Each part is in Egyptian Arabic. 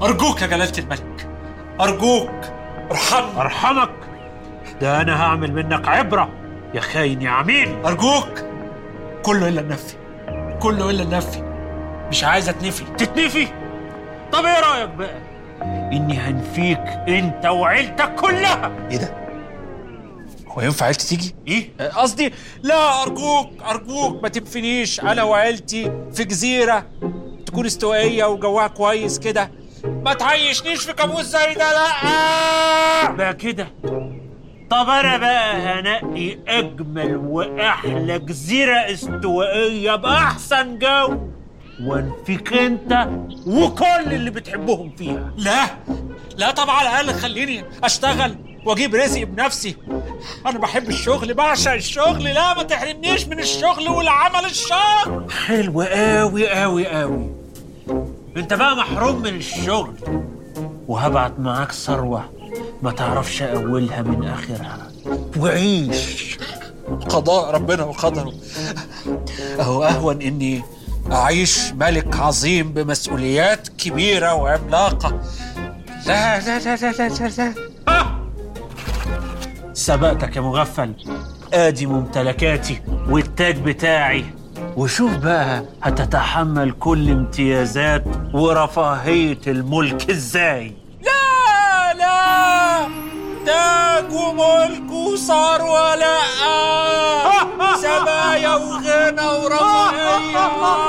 ارجوك يا جلاله الملك ارجوك ارحمني ارحمك ده انا هعمل منك عبره يا خاين يا عميل ارجوك كله الا النفي كله الا النفي مش عايز اتنفي تتنفي طب ايه رايك بقى اني هنفيك انت وعيلتك كلها ايه ده هو ينفع عيلتي تيجي ايه قصدي لا ارجوك ارجوك ما تنفنيش انا وعيلتي في جزيره تكون استوائيه وجوها كويس كده ما تعيشنيش في كابوس زي ده لا بقى كده طب انا بقى هنقي اجمل واحلى جزيره استوائيه باحسن جو وانفيك انت وكل اللي بتحبهم فيها لا لا طبعا على الاقل خليني اشتغل واجيب رزقي بنفسي انا بحب الشغل بعشق الشغل لا ما تحرمنيش من الشغل والعمل الشاق حلو قوي قوي قوي انت بقى محروم من الشغل وهبعت معاك ثروه ما تعرفش اولها من اخرها وعيش قضاء ربنا وقدره اهو اهون اني اعيش ملك عظيم بمسؤوليات كبيره وعملاقه لا لا لا لا لا لا, لا. آه! سبقتك يا مغفل ادي ممتلكاتي والتاج بتاعي وشوف بقى هتتحمل كل امتيازات ورفاهية الملك ازاي لا لا تاج وملك وثروة لا سبايا وغنى ورفاهية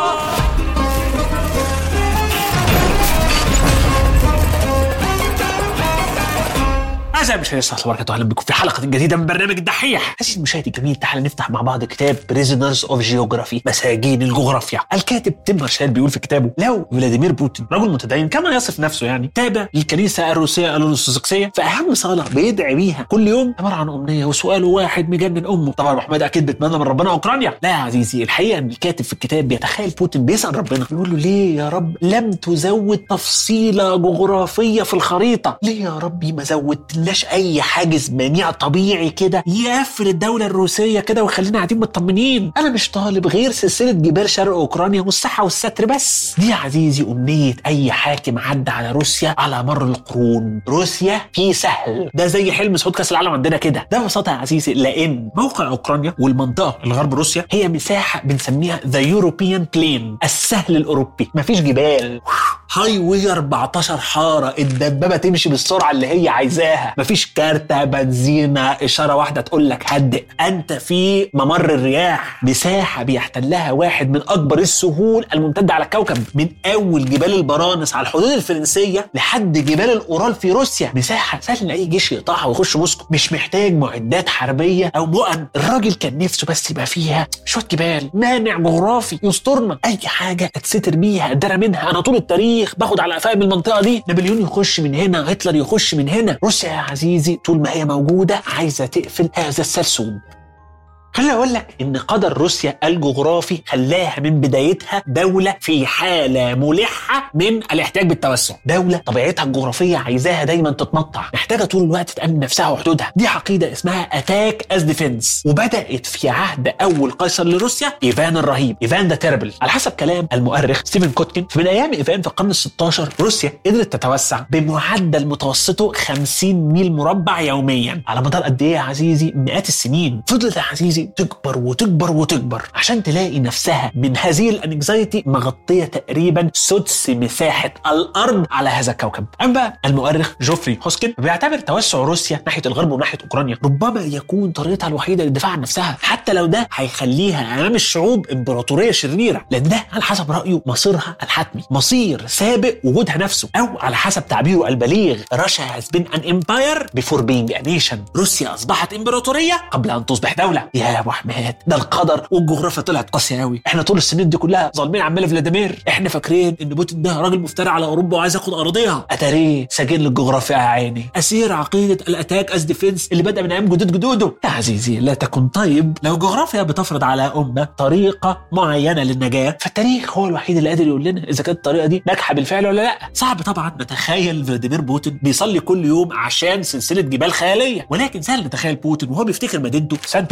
أعزائي المشاهدين السلام عليكم ورحمة الله بكم في حلقة جديدة من برنامج الدحيح. عزيزي المشاهد الجميل تعال نفتح مع بعض كتاب بريزنرز اوف جيوغرافي مساجين الجغرافيا. الكاتب تيم مارشال بيقول في كتابه لو فلاديمير بوتين رجل متدين كما يصف نفسه يعني تابع للكنيسة الروسية الأرثوذكسية فأهم صلاة بيدعي بيها كل يوم عبارة عن أمنية وسؤاله واحد مجنن أمه. طبعا أبو حماد أكيد بيتمنى من ربنا أوكرانيا. لا يا عزيزي الحقيقة إن الكاتب في الكتاب بيتخيل بوتين بيسأل ربنا بيقول له ليه يا رب لم تزود تفصيلة جغرافية في الخريطة؟ ليه يا ربي ما زودتلناش أي حاجز منيع طبيعي كده يقفل الدولة الروسية كده ويخلينا قاعدين مطمنين أنا مش طالب غير سلسلة جبال شرق أوكرانيا والصحة والستر بس دي يا عزيزي أمنية أي حاكم عدى على روسيا على مر القرون روسيا في سهل ده زي حلم صعود كأس العالم عندنا كده ده ببساطة يا عزيزي لأن موقع أوكرانيا والمنطقة الغرب روسيا هي مساحة بنسميها ذا يوروبيان بلين السهل الأوروبي مفيش جبال هاي واي 14 حاره الدبابه تمشي بالسرعه اللي هي عايزاها مفيش كارته بنزينه اشاره واحده تقول لك هدئ انت في ممر الرياح مساحه بيحتلها واحد من اكبر السهول الممتده على الكوكب من اول جبال البرانس على الحدود الفرنسيه لحد جبال الاورال في روسيا مساحه سهل اي جيش يقطعها ويخش موسكو مش محتاج معدات حربيه او مؤن الراجل كان نفسه بس يبقى فيها شويه جبال مانع جغرافي يسترنا اي حاجه اتستر بيها ادرى منها انا طول التاريخ باخد على قفايا من المنطقه دي نابليون يخش من هنا هتلر يخش من هنا روسيا يا عزيزي طول ما هي موجوده عايزه تقفل هذا السرسوم خليني اقول لك ان قدر روسيا الجغرافي خلاها من بدايتها دوله في حاله ملحه من الاحتياج بالتوسع، دوله طبيعتها الجغرافيه عايزاها دايما تتنطع، محتاجه طول الوقت تامن نفسها وحدودها، دي عقيده اسمها اتاك از ديفنس، وبدات في عهد اول قيصر لروسيا ايفان الرهيب، ايفان ذا تيربل، على حسب كلام المؤرخ ستيفن كوتكن فمن ايام ايفان في القرن ال16 روسيا قدرت تتوسع بمعدل متوسطه 50 ميل مربع يوميا، على مدار قد ايه يا عزيزي؟ مئات السنين، فضلت يا عزيزي تكبر وتكبر وتكبر عشان تلاقي نفسها من هذه الانكزايتي مغطيه تقريبا سدس مساحه الارض على هذا الكوكب. اما بقى المؤرخ جوفري هوسكن بيعتبر توسع روسيا ناحيه الغرب وناحيه اوكرانيا ربما يكون طريقتها الوحيده للدفاع عن نفسها حتى لو ده هيخليها امام الشعوب امبراطوريه شريره لان ده على حسب رايه مصيرها الحتمي مصير سابق وجودها نفسه او على حسب تعبيره البليغ رشا has been an empire before being a nation روسيا اصبحت امبراطوريه قبل ان تصبح دوله يا ابو حماد ده القدر والجغرافيا طلعت قاسيه قوي احنا طول السنين دي كلها ظالمين عمال فلاديمير احنا فاكرين ان بوتين ده راجل مفتري على اوروبا وعايز ياخد اراضيها اتاريه سجين للجغرافيا يا عيني اسير عقيده الاتاك از ديفنس اللي بدا من ايام جدود جدوده يا عزيزي لا تكن طيب لو الجغرافيا بتفرض على امه طريقه معينه للنجاه فالتاريخ هو الوحيد اللي قادر يقول لنا اذا كانت الطريقه دي ناجحه بالفعل ولا لا صعب طبعا نتخيل فلاديمير بوتين بيصلي كل يوم عشان سلسله جبال خياليه ولكن سهل نتخيل بوتين وهو بيفتكر مدينته سان بطرسبرغ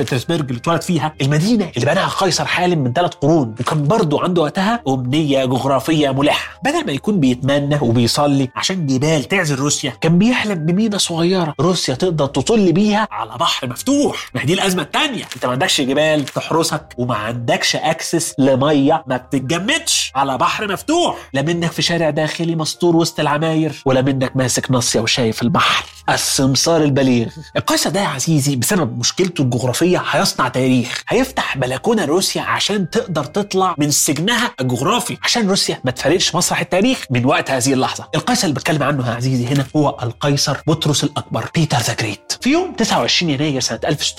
بطرسبرج اللي اتولد فيها المدينه اللي بناها قيصر حالم من ثلاث قرون وكان برضه عنده وقتها امنيه جغرافيه ملحه بدل ما يكون بيتمنى وبيصلي عشان جبال تعزل روسيا كان بيحلم بمينا صغيره روسيا تقدر تطل بيها على بحر مفتوح ما هي دي الازمه الثانيه انت ما عندكش جبال تحرسك وما عندكش اكسس لميه ما بتتجمدش على بحر مفتوح لا منك في شارع داخلي مستور وسط العماير ولا منك ماسك ناصيه وشايف البحر السمسار البليغ القيصر ده يا عزيزي بسبب مشكلته الجغرافيه هيصنع تاريخ هيفتح بلكونه روسيا عشان تقدر تطلع من سجنها الجغرافي عشان روسيا ما تفارقش مسرح التاريخ من وقت هذه اللحظه القيصر اللي بتكلم عنه يا عزيزي هنا هو القيصر بطرس الاكبر بيتر ذا جريت في يوم 29 يناير سنه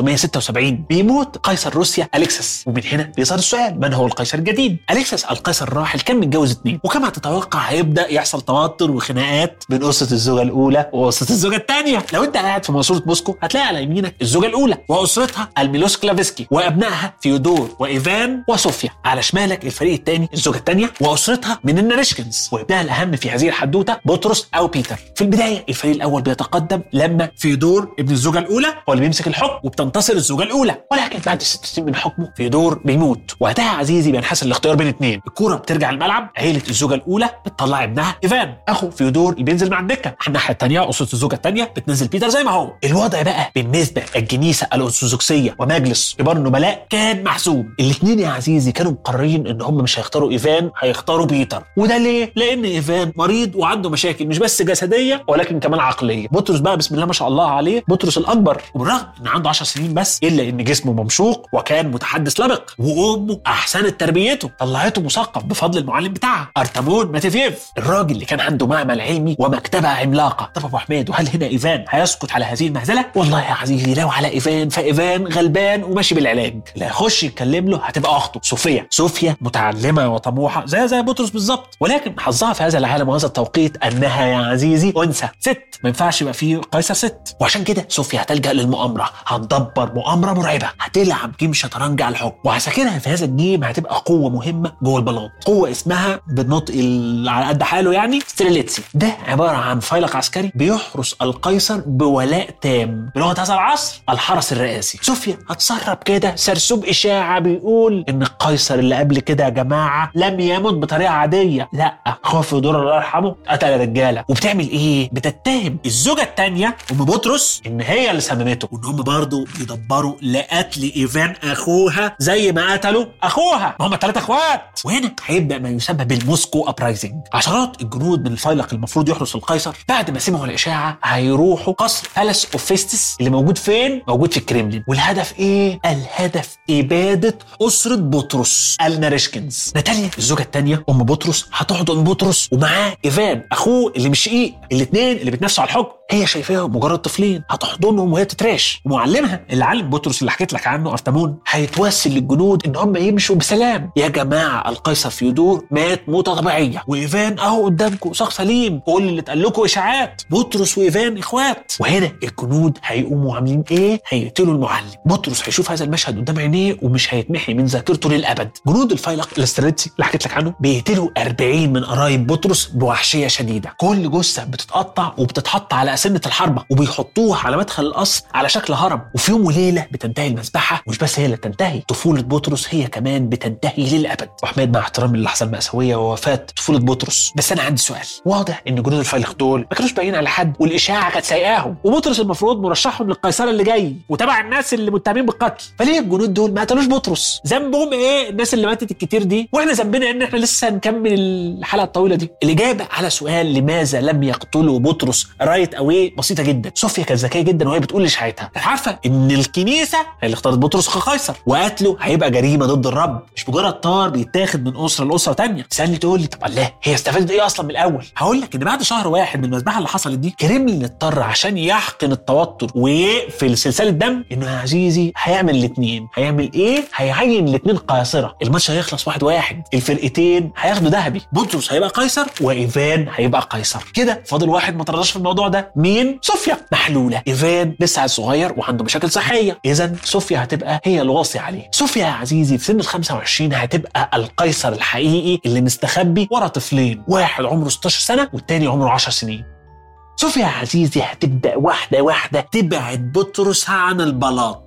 1676 بيموت قيصر روسيا اليكسس ومن هنا بيظهر السؤال من هو القيصر الجديد اليكسس القيصر الراحل كان متجوز اثنين وكما تتوقع هيبدا يحصل توتر وخناقات بين اسره الزوجه الاولى واسره الزوجه الثانيه لو انت قاعد في منصوره موسكو هتلاقي على يمينك الزوجه الاولى واسرتها الميلوس كلافسكي وابنائها ثيودور وايفان وصوفيا على شمالك الفريق الثاني الزوجه الثانيه واسرتها من الناريشكنز وابنها الاهم في هذه الحدوته بطرس او بيتر في البدايه الفريق الاول بيتقدم لما ثيودور ابن الزوجه الاولى هو اللي بيمسك الحكم وبتنتصر الزوجه الاولى ولكن بعد ست سنين من حكمه ثيودور بيموت وقتها يا عزيزي بينحصر الاختيار بين اثنين الكوره بترجع الملعب عيله الزوجه الاولى بتطلع ابنها ايفان اخو ثيودور اللي بينزل مع الدكه على الناحيه الثانيه اسره الزوجه الثانيه بتنزل بيتر زي ما هو الوضع بقى بالنسبه الكنيسه الارثوذكسيه ومجلس كبار النبلاء كان محسوم الاثنين يا عزيزي كانوا مقررين ان هم مش هيختاروا ايفان هيختاروا بيتر وده ليه لان ايفان مريض وعنده مشاكل مش بس جسديه ولكن كمان عقليه بطرس بقى بسم الله ما شاء الله عليه بطرس الاكبر وبالرغم ان عنده 10 سنين بس الا ان جسمه ممشوق وكان متحدث لبق وامه احسنت تربيته طلعته مثقف بفضل المعلم بتاعها ارتمون ماتيفيف الراجل اللي كان عنده معمل علمي ومكتبه عملاقه طب ابو حميد وهل هنا ايفان هيسقط على هذه المهزله والله يا عزيزي لو على ايفان فايفان غلبان وماشي بالعلاج اللي هيخش يتكلم له هتبقى اخته صوفيا صوفيا متعلمه وطموحه زي زي بطرس بالظبط ولكن حظها في هذا العالم وهذا التوقيت انها يا عزيزي انثى ست ما ينفعش يبقى فيه قيصر ست وعشان كده صوفيا هتلجا للمؤامره هتدبر مؤامره مرعبه هتلعب جيم شطرنج على الحكم وعساكرها في هذا الجيم هتبقى قوه مهمه جوه البلاط قوه اسمها بالنطق ال- على قد حاله يعني ستريليتسي ده عباره عن فيلق عسكري بيحرس القيصر بولاء تام بلغه هذا العصر الحرس الرئاسي صوفيا هتسرب كده سرسوب اشاعه بيقول ان القيصر اللي قبل كده يا جماعه لم يمت بطريقه عاديه لا خوف دور الله يرحمه قتل رجاله وبتعمل ايه بتتهم الزوجه الثانيه ام بطرس ان هي اللي سممته وان هم برضه بيدبروا لقتل ايفان اخوها زي ما قتلوا اخوها ما هم ثلاثه اخوات وهنا هيبدا ما يسمى بالموسكو ابرايزنج عشرات الجنود من الفيلق المفروض يحرس القيصر بعد ما سمعوا الاشاعه هيروحوا قصر بالاس اوف فيستس اللي موجود فين موجود في الكريملين والهدف ايه الهدف اباده اسره بطرس الناريشكنز ناتاليا الزوجه الثانيه ام بطرس هتحضن بطرس ومعاه ايفان اخوه اللي مش شقيق الاثنين اللي بيتنافسوا على الحكم هي شايفاهم مجرد طفلين هتحضنهم وهي تتراش ومعلمها اللي علم بطرس اللي حكيت لك عنه ارتمون هيتوسل للجنود ان هم يمشوا بسلام يا جماعه القيصر فيودور مات موته طبيعيه وايفان اهو قدامكم شخص سليم كل اللي اتقال لكم اشاعات بطرس وايفان اخوات وهنا الجنود هيقوموا عاملين ايه هيقتلوا المعلم بطرس هيشوف هذا المشهد قدام عينيه ومش هيتمحي من ذاكرته للابد جنود الفيلق الاستريتسي اللي حكيت لك عنه بيقتلوا 40 من قرايب بطرس بوحشيه شديده كل جثه بتتقطع وبتتحط على اسنه الحربه وبيحطوها على مدخل القصر على شكل هرم وفي يوم وليله بتنتهي المذبحه مش بس هي اللي بتنتهي طفوله بطرس هي كمان بتنتهي للابد وحماد مع احترامي للحظه المأساويه ووفاه طفوله بطرس بس انا عندي سؤال واضح ان جنود الفيلق دول ما كانوش باين على حد والاشاعه كانت سايقاهم وبطرس المفروض مرشحهم للقيصره اللي جاي وتبع الناس اللي متهمين بالقتل فليه الجنود دول ما قتلوش بطرس ذنبهم ايه الناس اللي ماتت الكتير دي واحنا ذنبنا ان احنا لسه نكمل الحلقه الطويله دي الاجابه على سؤال لماذا لم يقتلوا بطرس رايت اوي بسيطه جدا صوفيا كانت ذكيه جدا وهي بتقول لشحاتها كانت عارفه ان الكنيسه هي اللي اختارت بطرس كقيصر وقتله هيبقى جريمه ضد الرب مش مجرد طار بيتاخد من اسره لاسره تانية تسالني تقول لي طب الله هي استفادت ايه اصلا من الاول هقول لك ان بعد شهر واحد من المذبحه اللي حصلت دي كريملين اضطر عشان يحقن التوتر ويقفل سلسله دم انه يا عزيزي هيعمل الاثنين هيعمل ايه هيعين الاثنين قياصره الماتش هيخلص واحد واحد الفرقتين هياخدوا ذهبي بطرس هيبقى قيصر وايفان هيبقى قيصر كده فاضل واحد ما ترضاش في الموضوع ده مين صوفيا محلوله ايفان لسه صغير وعنده مشاكل صحيه اذا صوفيا هتبقى هي الواصي عليه صوفيا يا عزيزي في سن ال 25 هتبقى القيصر الحقيقي اللي مستخبي ورا طفلين واحد عمره 16 سنه والتاني عمره 10 سنين صوفيا يا عزيزي هتبدا واحده واحده تبعد بطرس عن البلاط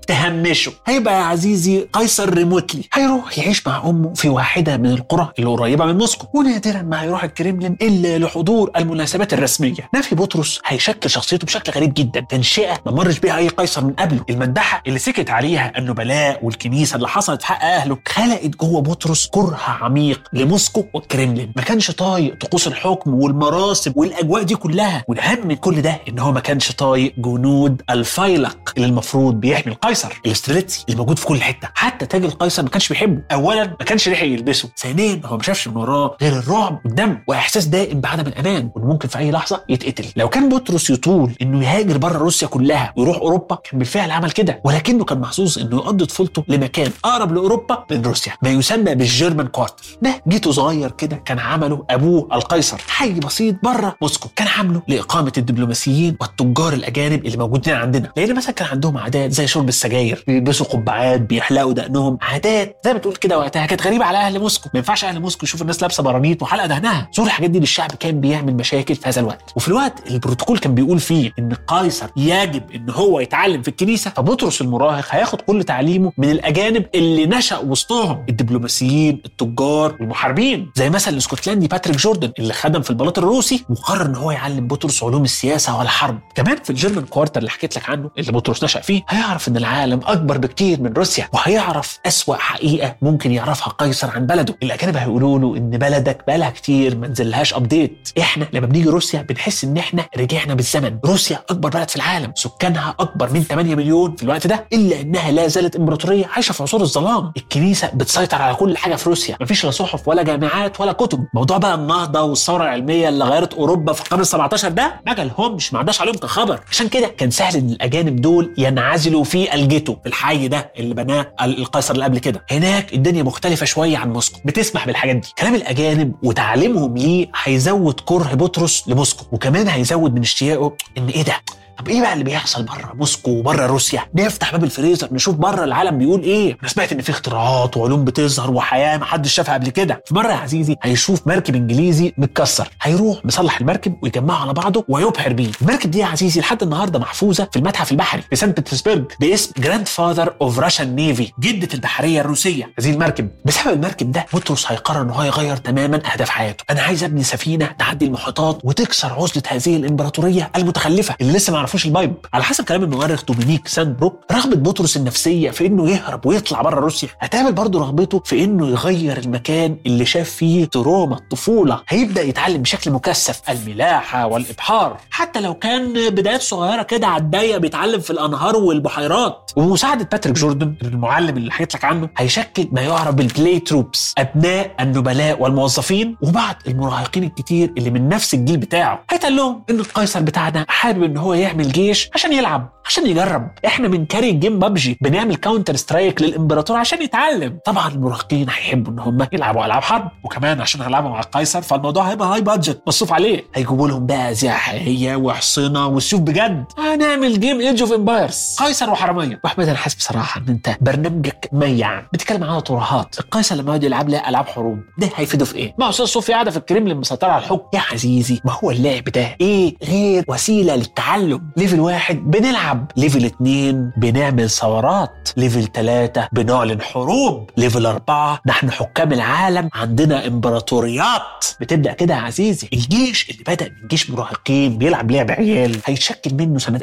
تهمشه هيبقى يا عزيزي قيصر ريموتلي هيروح يعيش مع امه في واحده من القرى اللي قريبه من موسكو ونادرا ما هيروح الكريملين الا لحضور المناسبات الرسميه نافي بطرس هيشكل شخصيته بشكل غريب جدا تنشئه ما مرش بيها اي قيصر من قبله المندحه اللي سكت عليها النبلاء والكنيسه اللي حصلت في حق اهله خلقت جوه بطرس كره عميق لموسكو والكريملين ما كانش طايق طقوس الحكم والمراسم والاجواء دي كلها والاهم من كل ده ان هو ما كانش طايق جنود الفيلق اللي المفروض بيحمي القيصر الاستريتسي اللي موجود في كل حته حتى تاج القيصر ما كانش بيحبه اولا ما كانش لحق يلبسه ثانيا هو ما شافش من وراه غير الرعب والدم واحساس دائم بعدم الامان وانه ممكن في اي لحظه يتقتل لو كان بطرس يطول انه يهاجر بره روسيا كلها ويروح اوروبا كان بالفعل عمل كده ولكنه كان محظوظ انه يقضي طفولته لمكان اقرب لاوروبا من روسيا ما يسمى بالجيرمان كوارتر ده جيته صغير كده كان عمله ابوه القيصر حي بسيط بره موسكو كان عامله لاقامه الدبلوماسيين والتجار الاجانب اللي موجودين عندنا لان مثلا كان عندهم عادات زي شرب السجاير بيلبسوا قبعات بيحلقوا دقنهم عادات زي ما تقول كده وقتها كانت غريبه على اهل موسكو ما ينفعش اهل موسكو يشوفوا الناس لابسه برانيت وحلقه دهنها ظهور الحاجات دي للشعب كان بيعمل مشاكل في هذا الوقت وفي الوقت البروتوكول كان بيقول فيه ان قيصر يجب ان هو يتعلم في الكنيسه فبطرس المراهق هياخد كل تعليمه من الاجانب اللي نشا وسطهم الدبلوماسيين التجار والمحاربين زي مثلا الاسكتلندي باتريك جوردن اللي خدم في البلاط الروسي وقرر ان هو يعلم بطرس علوم السياسه والحرب كمان في الجيرمان كوارتر اللي حكيت لك عنه اللي بطرس نشا فيه هيعرف ان العالم اكبر بكتير من روسيا وهيعرف اسوا حقيقه ممكن يعرفها قيصر عن بلده الاجانب هيقولوا له ان بلدك بقالها كتير ما نزلهاش ابديت احنا لما بنيجي روسيا بنحس ان احنا رجعنا بالزمن روسيا اكبر بلد في العالم سكانها اكبر من 8 مليون في الوقت ده الا انها لا زالت امبراطوريه عايشه في عصور الظلام الكنيسه بتسيطر على كل حاجه في روسيا مفيش لا صحف ولا جامعات ولا كتب موضوع بقى النهضه والثوره العلميه اللي غيرت اوروبا في القرن ال17 ده ما جالهمش ما عداش عليهم كخبر عشان كده كان سهل ان الاجانب دول ينعزلوا في الجيتو في الحي ده اللي بناه القيصر اللي قبل كده هناك الدنيا مختلفه شويه عن موسكو بتسمح بالحاجات دي كلام الاجانب وتعليمهم ليه هيزود كره بطرس لموسكو وكمان هيزود من اشتياقه ان ايه ده طب ايه بقى اللي بيحصل بره موسكو وبره روسيا نفتح باب الفريزر نشوف بره العالم بيقول ايه انا سمعت ان في اختراعات وعلوم بتظهر وحياه محدش شافها قبل كده في مره يا عزيزي هيشوف مركب انجليزي متكسر هيروح مصلح المركب ويجمعه على بعضه ويبحر بيه المركب دي يا عزيزي لحد النهارده محفوظه في المتحف البحري في سان بطرسبرج باسم جراند فاذر اوف راشن نيفي جده البحريه الروسيه هذه المركب بسبب المركب ده بطرس هيقرر ان هو يغير تماما اهداف حياته انا عايز ابني سفينه تعدي المحيطات وتكسر عزله هذه الامبراطوريه المتخلفه اللي لسه ما يعرفوش البايب على حسب كلام المؤرخ دومينيك ساندبروك رغبه بطرس النفسيه في انه يهرب ويطلع بره روسيا هتقابل برضه رغبته في انه يغير المكان اللي شاف فيه تروما الطفوله هيبدا يتعلم بشكل مكثف الملاحه والابحار حتى لو كان بدايات صغيره كده على الضيق بيتعلم في الانهار والبحيرات ومساعده باتريك جوردن المعلم اللي حكيت لك عنه هيشكل ما يعرف بالبلاي تروبس ابناء النبلاء والموظفين وبعض المراهقين الكتير اللي من نفس الجيل بتاعه هيتقال لهم ان القيصر بتاعنا حابب ان هو يعمل جيش عشان يلعب عشان يجرب احنا بنكاري جيم ببجي بنعمل كاونتر سترايك للامبراطور عشان يتعلم طبعا المراهقين هيحبوا ان هم يلعبوا العاب حرب وكمان عشان هيلعبوا مع القيصر فالموضوع هيبقى هاي بادجت مصروف عليه هيجيبوا لهم بقى ازياء حقيقيه وحصنه والسيوف بجد هنعمل جيم ايدج اوف امبايرز قيصر وحراميه واحمد انا حاسس بصراحه ان انت برنامجك ميع بتتكلم عن ترهات القيصر لما يقعد يلعب لي العاب حروب ده هيفيده في ايه؟ ما استاذ صوفي قاعده في الكريملين مسيطره على الحكم يا عزيزي ما هو اللعب ده ايه غير وسيله للتعلم ليفل واحد بنلعب ليفل اتنين بنعمل ثورات ليفل تلاتة بنعلن حروب ليفل أربعة نحن حكام العالم عندنا إمبراطوريات بتبدأ كده يا عزيزي الجيش اللي بدأ من جيش مراهقين بيلعب لعب عيال هيتشكل منه سنة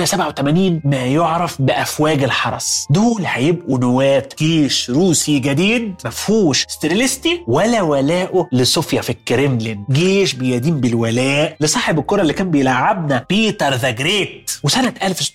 1687 ما يعرف بأفواج الحرس دول هيبقوا نواة جيش روسي جديد مفهوش ستيرلستي ولا ولاؤه لصوفيا في الكريملين جيش بيدين بالولاء لصاحب الكرة اللي كان بيلعبنا بيتر ذا جريت وسنة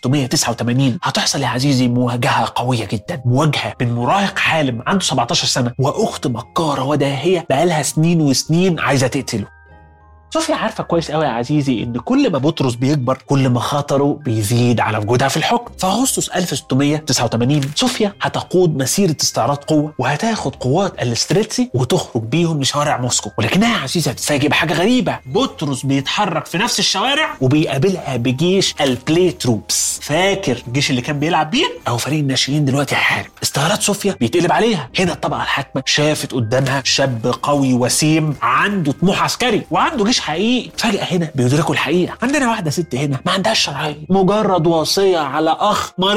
1689 هتحصل يا عزيزي مواجهة قوية جدا مواجهة بين مراهق حالم عنده 17 سنة وأخت مكارة وداهية بقالها سنين وسنين عايزة تقتله صوفيا عارفه كويس قوي يا عزيزي ان كل ما بطرس بيكبر كل ما خطره بيزيد على وجودها في الحكم في اغسطس 1689 صوفيا هتقود مسيره استعراض قوه وهتاخد قوات الاستريتسي وتخرج بيهم لشوارع موسكو ولكنها يا عزيزي هتتفاجئ بحاجه غريبه بطرس بيتحرك في نفس الشوارع وبيقابلها بجيش البلاي تروبس فاكر الجيش اللي كان بيلعب بيه او فريق الناشئين دلوقتي هيحارب استعراض صوفيا بيتقلب عليها هنا الطبقه الحاكمه شافت قدامها شاب قوي وسيم عنده طموح عسكري وعنده جيش حقيقي فجأة هنا بيدركوا الحقيقة عندنا واحدة ست هنا ما عندهاش شرعية مجرد وصية على أخ مريض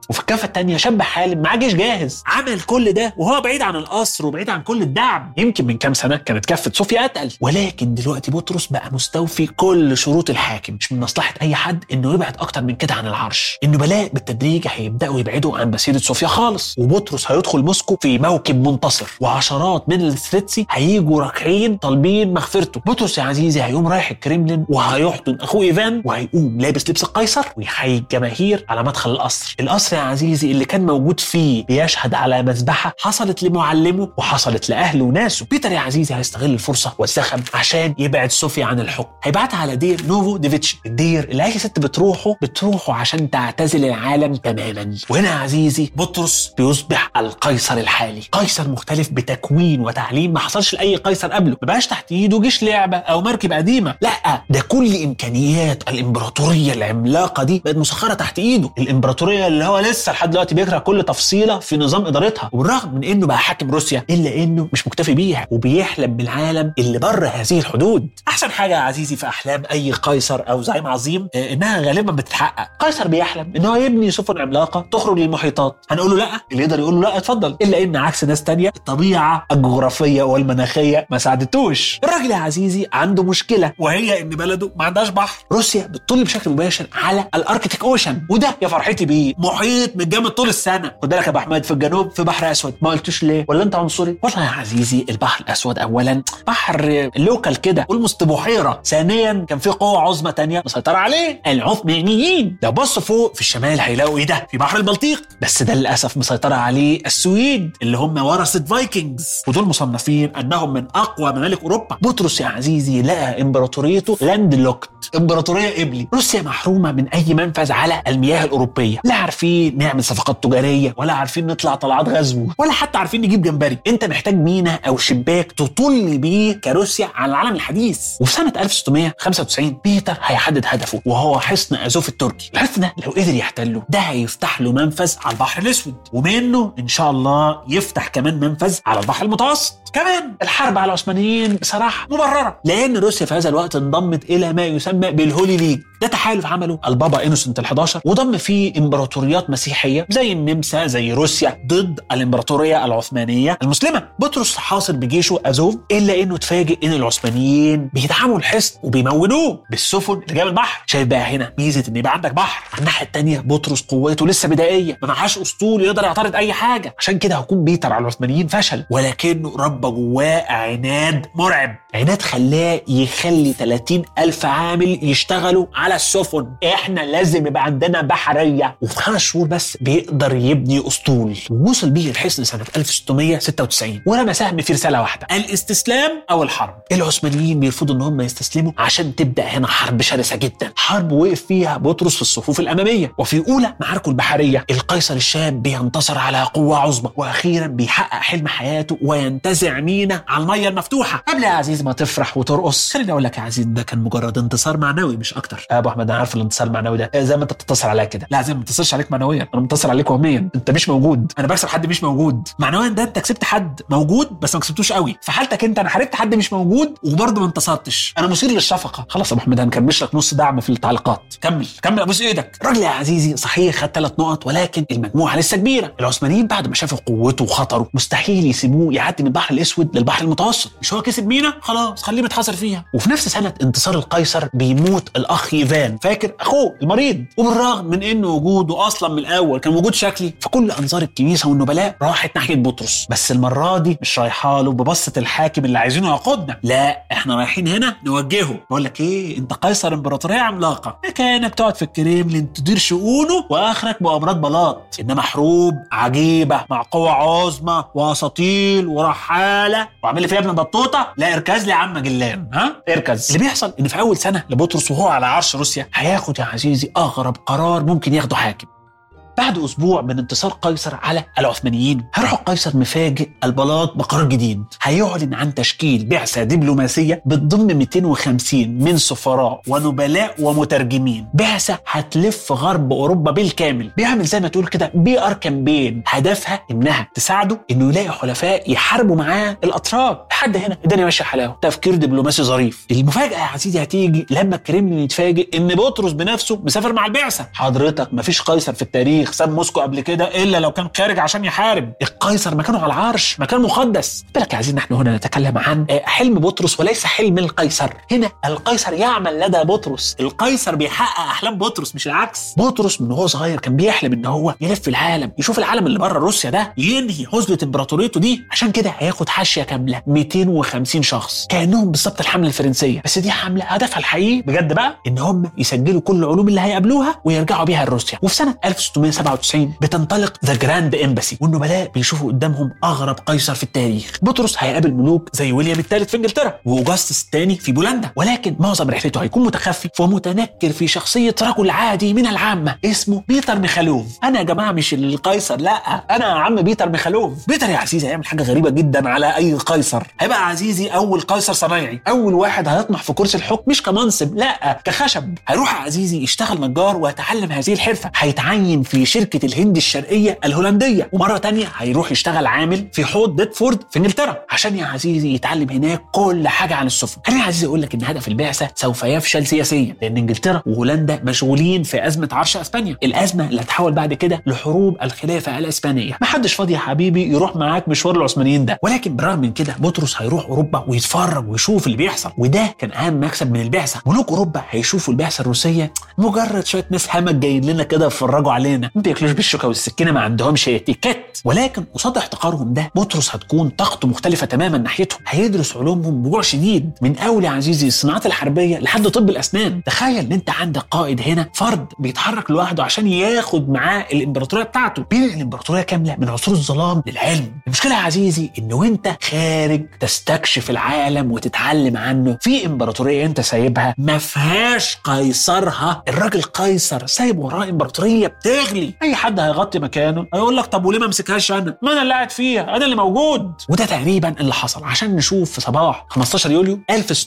وفي الكافه الثانيه شاب حالم معاه جيش جاهز عمل كل ده وهو بعيد عن القصر وبعيد عن كل الدعم يمكن من كام سنه كانت كفه صوفيا اتقل ولكن دلوقتي بطرس بقى مستوفي كل شروط الحاكم مش من مصلحه اي حد انه يبعد اكتر من كده عن العرش النبلاء بالتدريج هيبداوا يبعدوا عن مسيره صوفيا خالص وبطرس هيدخل موسكو في موكب منتصر وعشرات من الستريتسي هيجوا راكعين طالبين مغفرته بطرس يا عزيزي هيقوم رايح الكريملين وهيحضن اخوه ايفان وهيقوم لابس لبس القيصر ويحيي الجماهير على مدخل القصر القصر يا عزيزي اللي كان موجود فيه بيشهد على مذبحه حصلت لمعلمه وحصلت لاهله وناسه بيتر يا عزيزي هيستغل الفرصه والزخم عشان يبعد صوفيا عن الحكم هيبعتها على دير نوفو ديفيتش الدير اللي اي ست بتروحه بتروحه عشان تعتزل العالم تماما وهنا يا عزيزي بطرس بيصبح القيصر الحالي قيصر مختلف بتكوين وتعليم ما حصلش لاي قيصر قبله ما بقاش تحت ايده جيش لعبه او مركب قديمه لا ده كل امكانيات الامبراطوريه العملاقه دي بقت مسخره تحت ايده الامبراطوريه اللي هو لسه لحد دلوقتي بيكره كل تفصيله في نظام ادارتها وبالرغم من انه بقى حاكم روسيا الا انه مش مكتفي بيها وبيحلم بالعالم اللي بره هذه الحدود احسن حاجه يا عزيزي في احلام اي قيصر او زعيم عظيم آه، انها غالبا بتتحقق قيصر بيحلم ان هو يبني سفن عملاقه تخرج للمحيطات هنقول له لا اللي يقدر يقول له لا اتفضل الا ان عكس ناس تانية الطبيعه الجغرافيه والمناخيه ما ساعدتوش الراجل يا عزيزي عنده مشكله وهي ان بلده ما عندهاش بحر روسيا بتطل بشكل مباشر على الاركتيك اوشن وده يا فرحتي بيه محيط متجمد طول السنه خد بالك يا ابو احمد في الجنوب في بحر اسود ما قلتوش ليه ولا انت عنصري والله يا عزيزي البحر الاسود اولا بحر لوكال كده قول بحيره ثانيا كان في قوه عظمى تانية مسيطره عليه العثمانيين لو بصوا فوق في الشمال هيلاقوا ايه ده في بحر البلطيق بس ده للاسف مسيطره عليه السويد اللي هم ورثه فايكنجز ودول مصنفين انهم من اقوى ممالك اوروبا بطرس يا عزيزي لقى امبراطوريته لاند لوكت امبراطوريه قبلي روسيا محرومه من اي منفذ على المياه الاوروبيه لا عارفين نعمل صفقات تجاريه ولا عارفين نطلع طلعات غزو ولا حتى عارفين نجيب جمبري انت محتاج مينا او شباك تطل بيه كروسيا على العالم الحديث وفي سنه 1695 بيتر هيحدد هدفه وهو حصن ازوف التركي الحصن ده لو قدر يحتله ده هيفتح له منفذ على البحر الاسود ومنه ان شاء الله يفتح كمان منفذ على البحر المتوسط كمان الحرب على العثمانيين بصراحه مبرره لان روسيا في هذا الوقت انضمت الى ما يسمى بالهولي ليج ده تحالف عمله البابا انوسنت ال11 وضم فيه امبراطوريات مسيحيه زي النمسا زي روسيا ضد الامبراطوريه العثمانيه المسلمه بطرس حاصر بجيشه ازوف الا انه اتفاجئ ان العثمانيين بيدعموا الحصن وبيمونوه بالسفن اللي جايه من البحر شايف بقى هنا ميزه ان يبقى عندك بحر على الناحيه الثانيه بطرس قوته لسه بدائيه ما معهاش اسطول يقدر يعترض اي حاجه عشان كده هيكون بيتر على العثمانيين فشل ولكنه ربى جواه عناد مرعب عناد خلاه يخلي 30 ألف عامل يشتغلوا على السفن احنا لازم يبقى عندنا بحرية وفي خمس شهور بس بيقدر يبني أسطول ووصل بيه الحصن سنة 1696 ورمى سهم في رسالة واحدة الاستسلام أو الحرب العثمانيين بيرفضوا ان هم يستسلموا عشان تبدأ هنا حرب شرسة جدا حرب وقف فيها بطرس في الصفوف الأمامية وفي أولى معاركه البحرية القيصر الشاب بينتصر على قوة عظمى وأخيرا بيحقق حلم حياته وينتزع مينا على المية المفتوحة قبل يا عزيز ما تفرح وترقص خليني أقول لك يا عزيز ده كان مجرد انتصار معنوي مش أكتر يا أبو أحمد أنا عارف الانتصار المعنوي ده زي ما أنت بتتصل عليا كده لا زي ما بتتصلش عليك معنويا أنا متصل عليك وهميا أنت مش موجود أنا بكسب حد مش موجود معنويا ده أنت كسبت حد موجود بس ما كسبتوش قوي في حالتك أنت أنا حاربت حد مش موجود وبرضه ما انتصرتش أنا مثير للشفقة خلاص يا أبو أحمد هنكمش لك نص دعم في التعليقات كمل كمل ابوس ايدك الراجل يا عزيزي صحيح خد ثلاث نقط ولكن المجموعه لسه كبيره العثمانيين بعد ما شافوا قوته وخطره مستحيل يسيبوه يعدي من البحر الاسود للبحر المتوسط مش هو كسب مينا خلاص خليه متحاصر فيها وفي نفس سنه انتصار القيصر بيموت الاخ يفان فاكر اخوه المريض وبالرغم من ان وجوده اصلا من الاول كان وجود شكلي فكل انظار الكنيسه والنبلاء راحت ناحيه بطرس بس المره دي مش رايحه له ببصه الحاكم اللي عايزينه يقودنا لا احنا رايحين هنا نوجهه بقول لك ايه انت قيصر امبراطوريه عملاقه مكانك تقعد في الكريملين تدير شؤونه واخرك مؤامرات بلاط انما حروب عجيبه مع قوة عظمى واساطيل ورحاله وعامل لي فيها ابن بطوطه لا اركز لي يا عم جلان ها اركز اللي بيحصل ان في اول سنه لبطرس وهو على عرش روسيا هياخد يا عزيزي اغرب قرار ممكن ياخده حاكم بعد اسبوع من انتصار قيصر على العثمانيين هيروح القيصر مفاجئ البلاط بقرار جديد هيعلن عن تشكيل بعثه دبلوماسيه بتضم 250 من سفراء ونبلاء ومترجمين بعثه هتلف غرب اوروبا بالكامل بيعمل زي ما تقول كده بي ار كامبين هدفها انها تساعده انه يلاقي حلفاء يحاربوا معاه الاتراك لحد هنا الدنيا ماشيه حلاوه تفكير دبلوماسي ظريف المفاجاه يا عزيزي هتيجي لما الكريملين يتفاجئ ان بطرس بنفسه مسافر مع البعثه حضرتك مفيش قيصر في التاريخ التاريخ ساب موسكو قبل كده الا لو كان خارج عشان يحارب القيصر مكانه على العرش مكان مقدس بالك يا عزيزي نحن هنا نتكلم عن آه، حلم بطرس وليس حلم القيصر هنا القيصر يعمل لدى بطرس القيصر بيحقق احلام بطرس مش العكس بطرس من هو صغير كان بيحلم ان هو يلف العالم يشوف العالم اللي بره روسيا ده ينهي هزله امبراطوريته دي عشان كده هياخد حاشيه كامله 250 شخص كانهم بالظبط الحمله الفرنسيه بس دي حمله هدفها الحقيقي بجد بقى ان هم يسجلوا كل العلوم اللي هيقابلوها ويرجعوا بيها لروسيا وفي سنه 1697 بتنطلق ذا جراند امباسي والنبلاء بيشوفوا قدامهم اغرب قيصر في التاريخ بطرس هيقابل ملوك زي ويليام الثالث في انجلترا واوجستس الثاني في بولندا ولكن معظم رحلته هيكون متخفي ومتنكر في شخصيه رجل عادي من العامه اسمه بيتر ميخالوف انا يا جماعه مش القيصر لا انا يا عم بيتر ميخالوف بيتر يا عزيزي هيعمل حاجه غريبه جدا على اي قيصر هيبقى عزيزي اول قيصر صنايعي اول واحد هيطمح في كرسي الحكم مش كمنصب لا كخشب هيروح يا عزيزي يشتغل نجار ويتعلم هذه الحرفه هيتعين في شركه الهند الشرقيه الهولنديه ومره تانية هيروح يشتغل عامل في حوض ديتفورد في انجلترا عشان يا عزيزي يتعلم هناك كل حاجه عن السفن خليني يا عزيزي اقول لك ان هدف البعثه سوف يفشل سياسيا لان انجلترا وهولندا مشغولين في ازمه عرش اسبانيا الازمه اللي هتحول بعد كده لحروب الخلافه الاسبانيه محدش فاضي يا حبيبي يروح معاك مشوار العثمانيين ده ولكن بالرغم من كده بطرس هيروح اوروبا ويتفرج ويشوف اللي بيحصل وده كان اهم مكسب من البعثه ملوك اوروبا هيشوفوا البعثه الروسيه مجرد شويه ناس همج جايين لنا كده يتفرجوا علينا ما بياكلوش بالشوكه والسكينه ما عندهمش اتيكيت ولكن قصاد احتقارهم ده بطرس هتكون طاقته مختلفه تماما ناحيتهم هيدرس علومهم بجوع شديد من اول يا عزيزي الصناعات الحربيه لحد طب الاسنان تخيل ان انت عندك قائد هنا فرد بيتحرك لوحده عشان ياخد معاه الامبراطوريه بتاعته بينقل الامبراطوريه كامله من عصور الظلام للعلم المشكله يا عزيزي ان وانت خارج تستكشف العالم وتتعلم عنه في امبراطوريه انت سايبها ما فيهاش قيصرها الراجل قيصر سايب وراه امبراطوريه بتغلي اي حد هيغطي مكانه هيقول لك طب وليه ما امسكهاش انا ما انا اللي قاعد فيها انا اللي موجود وده تقريبا اللي حصل عشان نشوف في صباح 15 يوليو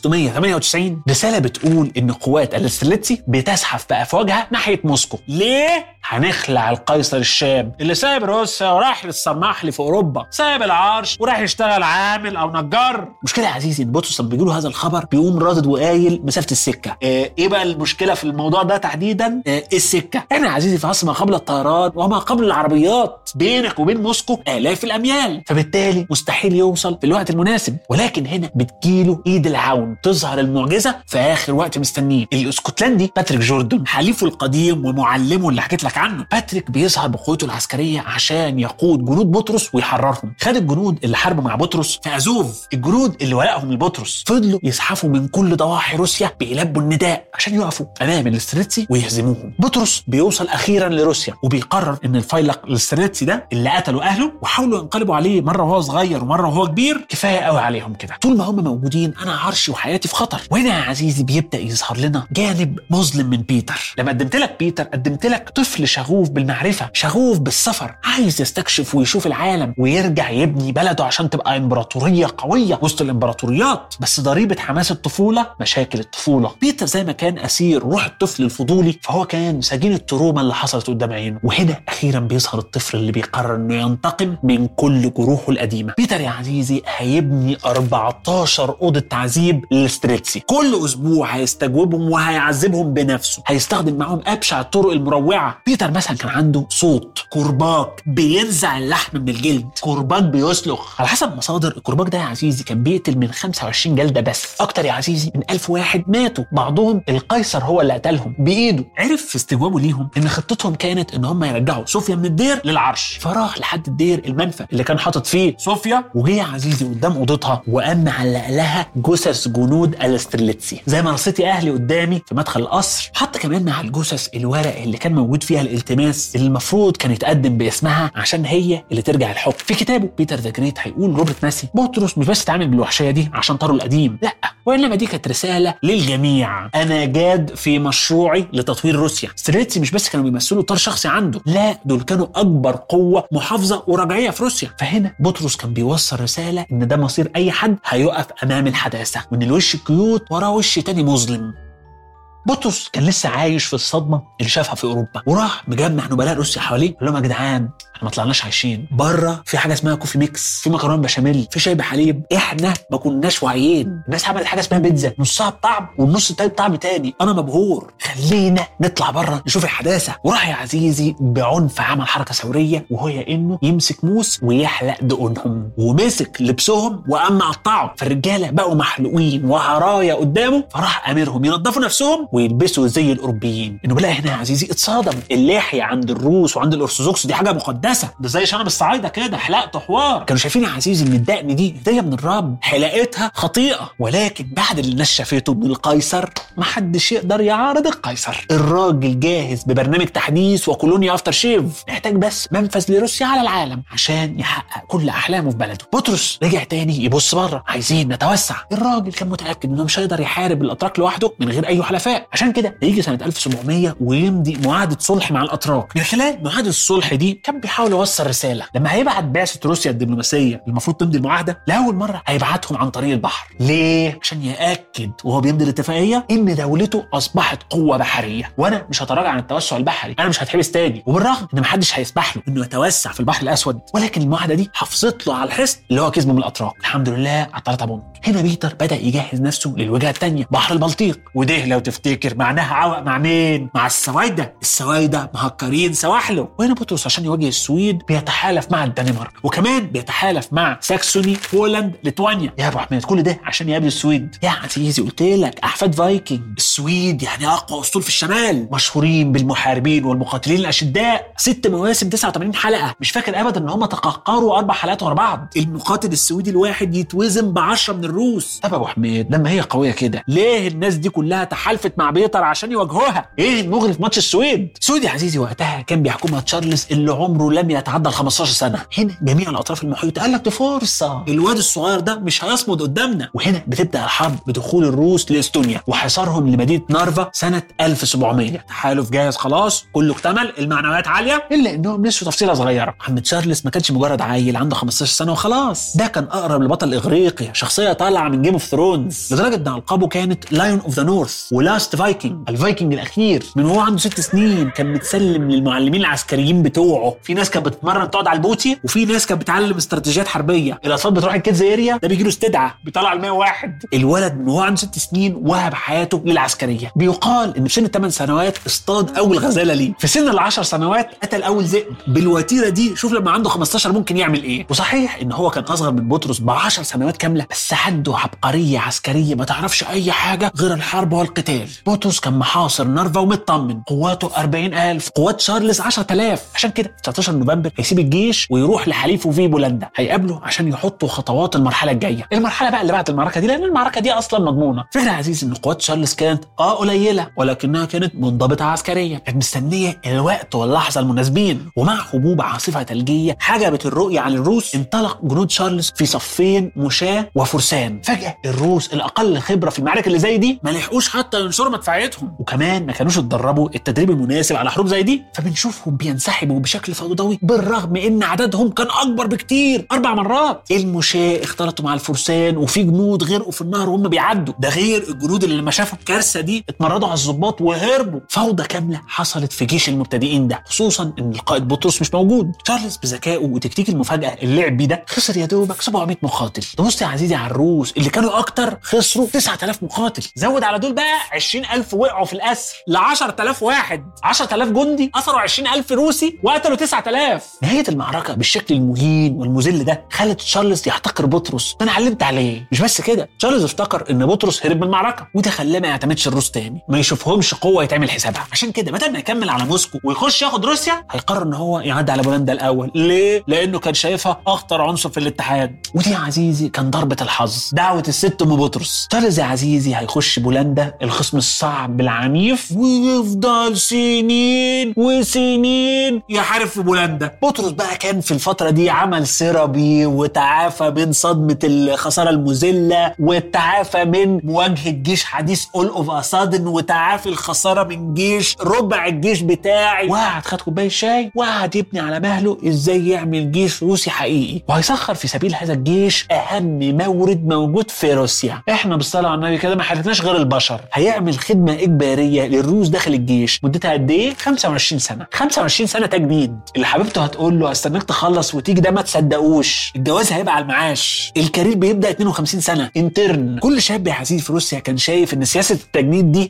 1698 رساله بتقول ان قوات الاسترلتسي بتزحف بافواجها ناحيه موسكو ليه هنخلع القيصر الشاب اللي سايب روسيا وراح يتصرمح لي في اوروبا سايب العرش وراح يشتغل عامل او نجار مشكله يا عزيزي ان بطرس لما بيجيله هذا الخبر بيقوم رادد وقايل مسافه السكه آه، ايه بقى المشكله في الموضوع ده تحديدا آه، السكه احنا يا عزيزي في عصر ما قبل الطيران وما قبل العربيات بينك وبين موسكو الاف الاميال فبالتالي مستحيل يوصل في الوقت المناسب ولكن هنا بتجيله ايد العون تظهر المعجزه في اخر وقت مستنيه الاسكتلندي باتريك جوردن حليفه القديم ومعلمه اللي حكيت لك عنه باتريك بيظهر بقوته العسكريه عشان يقود جنود بطرس ويحررهم خد الجنود اللي حاربوا مع بطرس في ازوف الجنود اللي ولائهم لبطرس فضلوا يزحفوا من كل ضواحي روسيا بيلبوا النداء عشان يقفوا امام الاستريتسي ويهزموهم بطرس بيوصل اخيرا لروسيا وبيقرر ان الفيلق الاستريتسي ده اللي قتلوا اهله وحاولوا ينقلبوا عليه مره وهو صغير ومره وهو كبير كفايه قوي عليهم كده طول ما هم موجودين انا عرشي وحياتي في خطر وهنا يا عزيزي بيبدا يظهر لنا جانب مظلم من بيتر لما قدمت لك بيتر قدمت لك طفل شغوف بالمعرفه شغوف بالسفر عايز يستكشف ويشوف العالم ويرجع يبني بلده عشان تبقى امبراطوريه قويه وسط الامبراطوريات بس ضريبه حماس الطفوله مشاكل الطفوله بيتر زي ما كان اسير روح الطفل الفضولي فهو كان سجين التروما اللي حصلت قدام عينه وهنا اخيرا بيظهر الطفل اللي بيقرر انه ينتقم من كل جروحه القديمه بيتر يا عزيزي هيبني 14 اوضه تعذيب للستريتسي كل اسبوع هيستجوبهم وهيعذبهم بنفسه هيستخدم معاهم ابشع الطرق المروعه بيتر مثلا كان عنده صوت كرباج بينزع اللحم من الجلد كرباج بيسلخ على حسب مصادر الكرباج ده يا عزيزي كان بيقتل من 25 جلده بس اكتر يا عزيزي من 1000 واحد ماتوا بعضهم القيصر هو اللي قتلهم بايده عرف في استجوابه ليهم ان خطتهم كانت ان هم يرجعوا صوفيا من الدير للعرش فراح لحد الدير المنفى اللي كان حاطط فيه صوفيا وجه يا عزيزي قدام اوضتها وقام معلق لها جثث جنود الاسترلتسي زي ما رصيتي اهلي قدامي في مدخل القصر حط كمان مع الجثث الورق اللي كان موجود فيها الالتماس اللي المفروض كان يتقدم باسمها عشان هي اللي ترجع الحكم في كتابه بيتر ذا جريت هيقول روبرت ماسي بطرس مش بس اتعامل بالوحشيه دي عشان طاره القديم لا وانما دي كانت رساله للجميع انا جاد في مشروعي لتطوير روسيا ستريتسي مش بس كانوا بيمثلوا طار شخصي عنده لا دول كانوا اكبر قوه محافظه ورجعيه في روسيا فهنا بطرس كان بيوصل رساله ان ده مصير اي حد هيقف امام الحداثه وان الوش الكيوت وراه وش تاني مظلم بطرس كان لسه عايش في الصدمه اللي شافها في اوروبا وراح مجمع نبلاء روسيا حواليه قال لهم يا جدعان احنا ما طلعناش عايشين بره في حاجه اسمها كوفي ميكس في مكرونه بشاميل في شاي بحليب احنا ما كناش واعيين الناس عملت حاجه اسمها بيتزا نصها بطعم والنص التاني بطعم تاني انا مبهور خلينا نطلع بره نشوف الحداثه وراح يا عزيزي بعنف عمل حركه ثوريه وهي انه يمسك موس ويحلق دقونهم ومسك لبسهم وقام مقطعه فالرجاله بقوا محلوقين وعرايا قدامه فراح امرهم ينظفوا نفسهم ويلبسوا زي الاوروبيين انه بلا هنا يا عزيزي اتصدم اللحيه عند الروس وعند الارثوذكس دي حاجه مقدسه ده زي شنب الصعايده كده حلقته حوار كانوا شايفين يا عزيزي ان الدقن دي هديه من الرب حلقتها خطيئه ولكن بعد اللي الناس شافته من القيصر محدش يقدر يعارض القيصر الراجل جاهز ببرنامج تحديث وكولونيا افتر شيف محتاج بس منفذ لروسيا على العالم عشان يحقق كل احلامه في بلده بطرس رجع تاني يبص بره عايزين نتوسع الراجل كان متاكد انه مش هيقدر يحارب الاتراك لوحده من غير اي حلفاء عشان كده هيجي سنه 1700 ويمضي معاهده صلح مع الاتراك من خلال معاهده الصلح دي كان بيحاول يوصل رساله لما هيبعت بعثه روسيا الدبلوماسيه المفروض تمضي المعاهده لاول مره هيبعتهم عن طريق البحر ليه عشان ياكد وهو بيمضي الاتفاقيه ان دولته اصبحت قوه بحريه وانا مش هتراجع عن التوسع البحري انا مش هتحبس تاني وبالرغم ان محدش هيسمح له انه يتوسع في البحر الاسود ولكن المعاهده دي حافظت له على الحصن اللي هو كسبه من الاتراك الحمد لله على الثلاثه بونت هنا بيتر بدا يجهز نفسه للوجهه الثانيه بحر البلطيق وده لو تفتكر معناها عوق مع مين مع السوايده السوايده مهكرين سواحله وهنا بطرس عشان يواجه السويد بيتحالف مع الدنمارك وكمان بيتحالف مع ساكسوني بولند ليتوانيا يا ابو حميد كل ده عشان يقابل السويد يا عزيزي قلت لك احفاد فايكنج السويد يعني اقوى اسطول في الشمال مشهورين بالمحاربين والمقاتلين الاشداء ست مواسم 89 حلقه مش فاكر ابدا ان هم تقهقروا اربع حلقات ورا بعض المقاتل السويدي الواحد يتوزن ب 10 من الروس طب ابو حميد لما هي قويه كده ليه الناس دي كلها تحالفت مع بيتر عشان يواجهوها ايه المغري في ماتش السويد السويد يا عزيزي وقتها كان بيحكمها تشارلز اللي عمره لم يتعدى ال 15 سنه هنا جميع الاطراف المحيطه قال لك دي فرصه الواد الصغير ده مش هيصمد قدامنا وهنا بتبدا الحرب بدخول الروس لاستونيا وحصارهم لمدينه نارفا سنه 1700 تحالف جاهز خلاص كله اكتمل المعنويات عاليه الا انهم نسوا تفصيله صغيره محمد تشارلز ما كانش مجرد عيل عنده 15 سنه وخلاص ده كان اقرب لبطل اغريقيا شخصيه طالعه من جيم اوف ثرونز لدرجه ان القابه كانت لايون اوف ذا نورث ولاست فايكنج الفايكنج الاخير من وهو عنده ست سنين كان متسلم للمعلمين العسكريين بتوعه في ناس كانت بتتمرن تقعد على البوتي وفي ناس كانت بتتعلم استراتيجيات حربيه الاطفال بتروح الكيدز اريا ده بيجي له استدعاء بيطلع ال 101 الولد من وهو عنده ست سنين وهب حياته للعسكريه بيقال ان في سن 8 سنوات اصطاد اول غزاله ليه في سن ال 10 سنوات قتل اول ذئب بالوتيره دي شوف لما عنده 15 ممكن يعمل ايه وصحيح ان هو كان اصغر من بطرس ب 10 سنوات كامله بس عنده عبقريه عسكريه ما تعرفش اي حاجه غير الحرب والقتال بطرس كان محاصر نارفا ومطمن قواته 40000 قوات شارلز 10000 عشان كده 19 نوفمبر هيسيب الجيش ويروح لحليفه في بولندا هيقابله عشان يحطوا خطوات المرحله الجايه المرحله بقى اللي بعد المعركه دي لان المعركه دي اصلا مضمونه فكره يا عزيزي ان قوات شارلز كانت اه قليله ولكنها كانت منضبطه عسكريا كانت مستنيه الوقت واللحظه المناسبين ومع هبوب عاصفه ثلجيه حجبت الرؤيه عن الروس انطلق جنود شارلز في صفين مشاة وفرسان فجاه الروس الاقل خبره في المعارك اللي زي دي ما لحقوش حتى ينشروا مدفعيتهم وكمان ما كانوش اتدربوا التدريب المناسب على حروب زي دي فبنشوفهم بينسحبوا بشكل فوضوي بالرغم ان عددهم كان اكبر بكتير اربع مرات المشاة اختلطوا مع الفرسان وفي جنود غرقوا في النهر وهم بيعدوا ده غير الجنود اللي لما شافوا الكارثه دي اتمردوا على الضباط وهربوا فوضى كامله حصلت في جيش المبتدئين ده خصوصا ان القائد بطرس مش موجود تشارلز بذكائه وتكتيك المفاجاه اللي لعب بيه ده خسر يا دوبك 700 مقاتل تبص يا عزيزي على الروس اللي كانوا اكتر خسروا 9000 مقاتل زود على دول بقى 20000 وقعوا في الاسر ل 10000 واحد 10000 جندي اثروا 20000 روسي وقتلوا 9000 نهايه المعركه بالشكل المهين والمذل ده خلت تشارلز يحتقر بطرس انا علمت عليه مش بس كده تشارلز افتكر ان بطرس هرب من المعركه وده خلاه ما يعتمدش الروس تاني ما يشوفهمش قوه يتعمل حسابها عشان كده بدل ما يكمل على موسكو ويخش ياخد روسيا هيقرر ان هو يعدي على بولندا الاول ليه لانه كان شايفها اخطر عنصر في الاتحاد ودي يا عزيزي كان ضربه الحظ دعوه الست ام بطرس تشارلز يا عزيزي هيخش بولندا الخصم الصعب العنيف ويفضل سنين وسنين يحارب في بولندا بطرس بقى كان في الفتره دي عمل سيرابي وتعافى من صدمه الخساره المذله وتعافى من مواجهه جيش حديث اول اوف اسادن وتعافي الخساره من جيش ربع الجيش بتاعي وقعد خد كوبايه شاي وقعد يبني على مهله ازاي يعمل جيش روسي حقيقي وهيسخر في سبيل هذا الجيش اهم مورد موجود في روسيا احنا بالصلاه على النبي كده ما حركناش غير البشر هيعمل خدمه اجباريه للروس داخل الجيش مدتها قد ايه 25 سنه 25 سنه تجنيد اللي حبيبته هتقول له استناك تخلص وتيجي ده ما تصدقوش الجواز هيبقى على المعاش الكارير بيبدا 52 سنه انترن كل شاب يا حسين في روسيا كان شايف ان سياسه التجنيد دي حكم تأبيد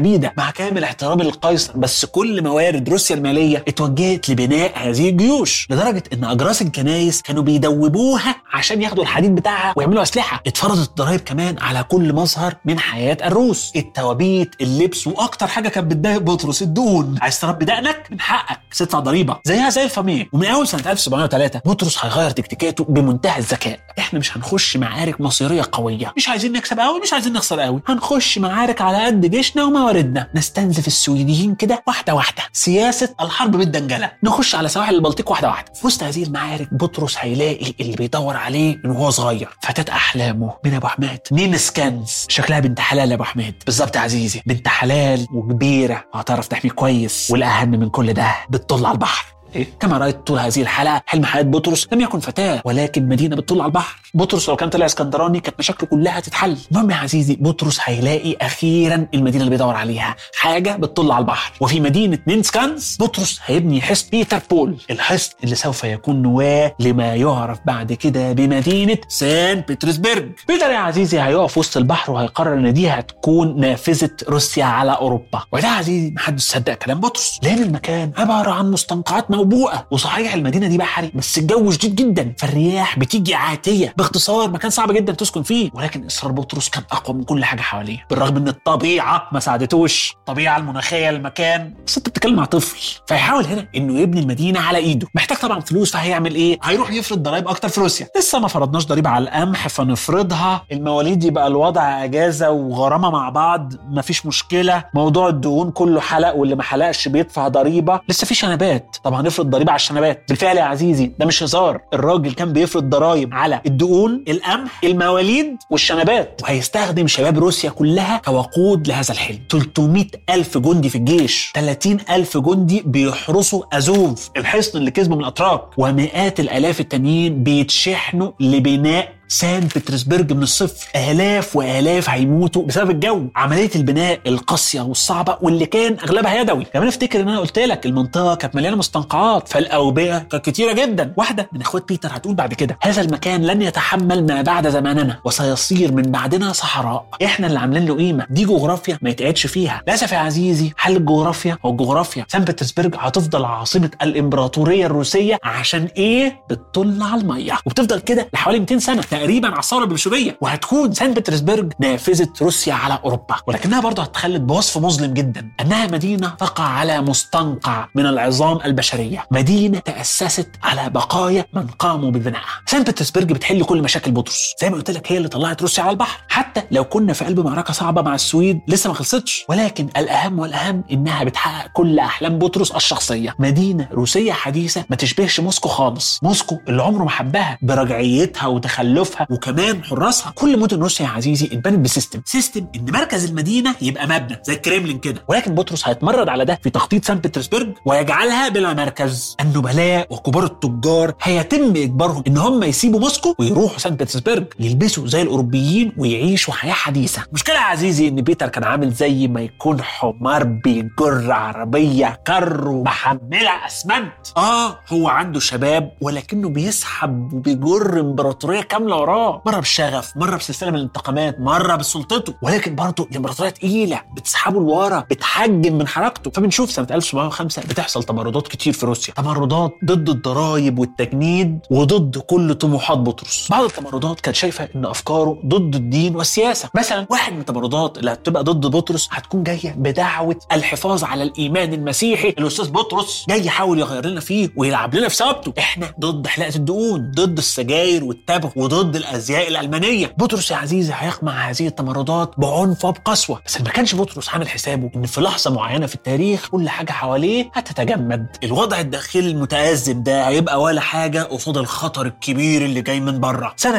حميده مع كامل احترامي للقيصر بس كل موارد روسيا الماليه اتوجهت لبناء هذه الجيوش لدرجه ان اجراس الكنايس كانوا بيدوبوها عشان ياخدوا الحديد بتاعها ويعملوا اسلحه اتفرضت الضرايب كمان على كل مظهر من حياه الروس التوابيت اللبس واكتر حاجه كانت بتضايق بطرس الدهون عايز تربي دقنك من حقك تدفع ضريبه زيها زي الفاميه ومن اول سنه 1703 بطرس هيغير تكتيكاته بمنتهى الذكاء احنا مش هنخش معارك مصيريه قويه مش عايزين نكسب قوي مش عايزين نخسر قوي هنخش معارك على قد جيشنا ومواردنا نستنزف السويديين كده واحده واحده سياسه الحرب بالدنجله نخش على سواحل البلطيق واحده واحده في وسط هذه المعارك بطرس هيلاقي اللي بيدور عليه من وهو صغير فتاة احلامه من ابو حماد نين سكانز شكلها بنت حلال يا ابو حماد بالظبط يا عزيزي بنت حلال وكبيره وهتعرف تحميه كويس والاهم من كل ده بتطل على البحر إيه؟ كما رايت طول هذه الحلقه حلم حياه بطرس لم يكن فتاه ولكن مدينه بتطل على البحر بطرس لو كان طلع اسكندراني كانت مشاكله كلها تتحل المهم يا عزيزي بطرس هيلاقي اخيرا المدينه اللي بيدور عليها حاجه بتطل على البحر وفي مدينه نينسكانز بطرس هيبني حصن بيتر بول الحصن اللي سوف يكون نواه لما يعرف بعد كده بمدينه سان بطرسبرج بيتر يا عزيزي هيقف وسط البحر وهيقرر ان دي هتكون نافذه روسيا على اوروبا وده يا عزيزي محدش صدق كلام بطرس لان المكان عباره عن مستنقعات موبوءه وصحيح المدينه دي بحري بس الجو شديد جدا فالرياح بتيجي عاتيه باختصار مكان صعب جدا تسكن فيه ولكن اصرار بطرس كان اقوى من كل حاجه حواليه بالرغم ان الطبيعه ما ساعدتوش الطبيعه المناخيه للمكان بس انت بتتكلم مع طفل فيحاول هنا انه يبني المدينه على ايده محتاج طبعا فلوس فهيعمل ايه هيروح يفرض ضرائب اكتر في روسيا لسه ما فرضناش ضريبه على القمح فنفرضها المواليد يبقى الوضع اجازه وغرامه مع بعض مفيش مشكله موضوع الدهون كله حلق واللي ما حلقش بيدفع ضريبه لسه في شنبات طبعا هنفرض ضريبه على الشنبات بالفعل يا عزيزي ده مش هزار الراجل كان بيفرض ضرائب على الدقون القمح المواليد والشنبات وهيستخدم شباب روسيا كلها كوقود لهذا الحلم 300 ألف جندي في الجيش 30 ألف جندي بيحرسوا أزوف الحصن اللي كسبه من الأتراك ومئات الآلاف التانيين بيتشحنوا لبناء سان بطرسبرج من الصفر آلاف وآلاف هيموتوا بسبب الجو عملية البناء القاسية والصعبة واللي كان أغلبها يدوي كمان افتكر إن أنا قلت لك المنطقة كانت مليانة مستنقعات فالأوبئة كانت كتيرة جدا واحدة من إخوات بيتر هتقول بعد كده هذا المكان لن يتحمل ما بعد زماننا وسيصير من بعدنا صحراء إحنا اللي عاملين له قيمة دي جغرافيا ما يتقعدش فيها للأسف يا عزيزي حل الجغرافيا هو الجغرافيا سان بطرسبرج هتفضل عاصمة الإمبراطورية الروسية عشان إيه بتطل على المية وبتفضل كده لحوالي 200 سنة تقريبا على الثوره البلشويه وهتكون سان بطرسبرج نافذه روسيا على اوروبا ولكنها برضه هتخلد بوصف مظلم جدا انها مدينه تقع على مستنقع من العظام البشريه مدينه تاسست على بقايا من قاموا ببنائها سان بطرسبرج بتحل كل مشاكل بطرس زي ما قلت لك هي اللي طلعت روسيا على البحر حتى لو كنا في قلب معركه صعبه مع السويد لسه ما خلصتش ولكن الاهم والاهم انها بتحقق كل احلام بطرس الشخصيه مدينه روسيه حديثه ما تشبهش موسكو خالص موسكو اللي عمره ما حبها برجعيتها وتخلفها وكمان حراسها كل مدن روسيا يا عزيزي اتبنت بسيستم سيستم ان مركز المدينه يبقى مبنى زي الكريملين كده ولكن بطرس هيتمرد على ده في تخطيط سان بطرسبرج ويجعلها بلا مركز النبلاء وكبار التجار هيتم اجبارهم ان هم يسيبوا موسكو ويروحوا سان بطرسبرج يلبسوا زي الاوروبيين ويعيشوا حياه حديثه المشكله يا عزيزي ان بيتر كان عامل زي ما يكون حمار بيجر عربيه كرو محمله اسمنت اه هو عنده شباب ولكنه بيسحب وبيجر امبراطوريه كامله وراه مره بالشغف مره بسلسله من الانتقامات مره بسلطته ولكن برضه الامبراطوريه تقيله بتسحبه لورا بتحجم من حركته فبنشوف سنه 1705 بتحصل تمردات كتير في روسيا تمردات ضد الضرائب والتجنيد وضد كل طموحات بطرس بعض التمردات كانت شايفه ان افكاره ضد الدين والسياسه مثلا واحد من التمردات اللي هتبقى ضد بطرس هتكون جايه بدعوه الحفاظ على الايمان المسيحي الاستاذ بطرس جاي يحاول يغير لنا فيه ويلعب لنا في ثوابته احنا ضد حلاقه الدقون ضد السجاير والتبغ وضد الازياء الالمانيه بطرس يا عزيزي هيقمع هذه التمردات بعنف وبقسوه بس ما كانش بطرس عامل حسابه ان في لحظه معينه في التاريخ كل حاجه حواليه هتتجمد الوضع الداخلي المتازم ده هيبقى ولا حاجه قصاد الخطر الكبير اللي جاي من بره سنه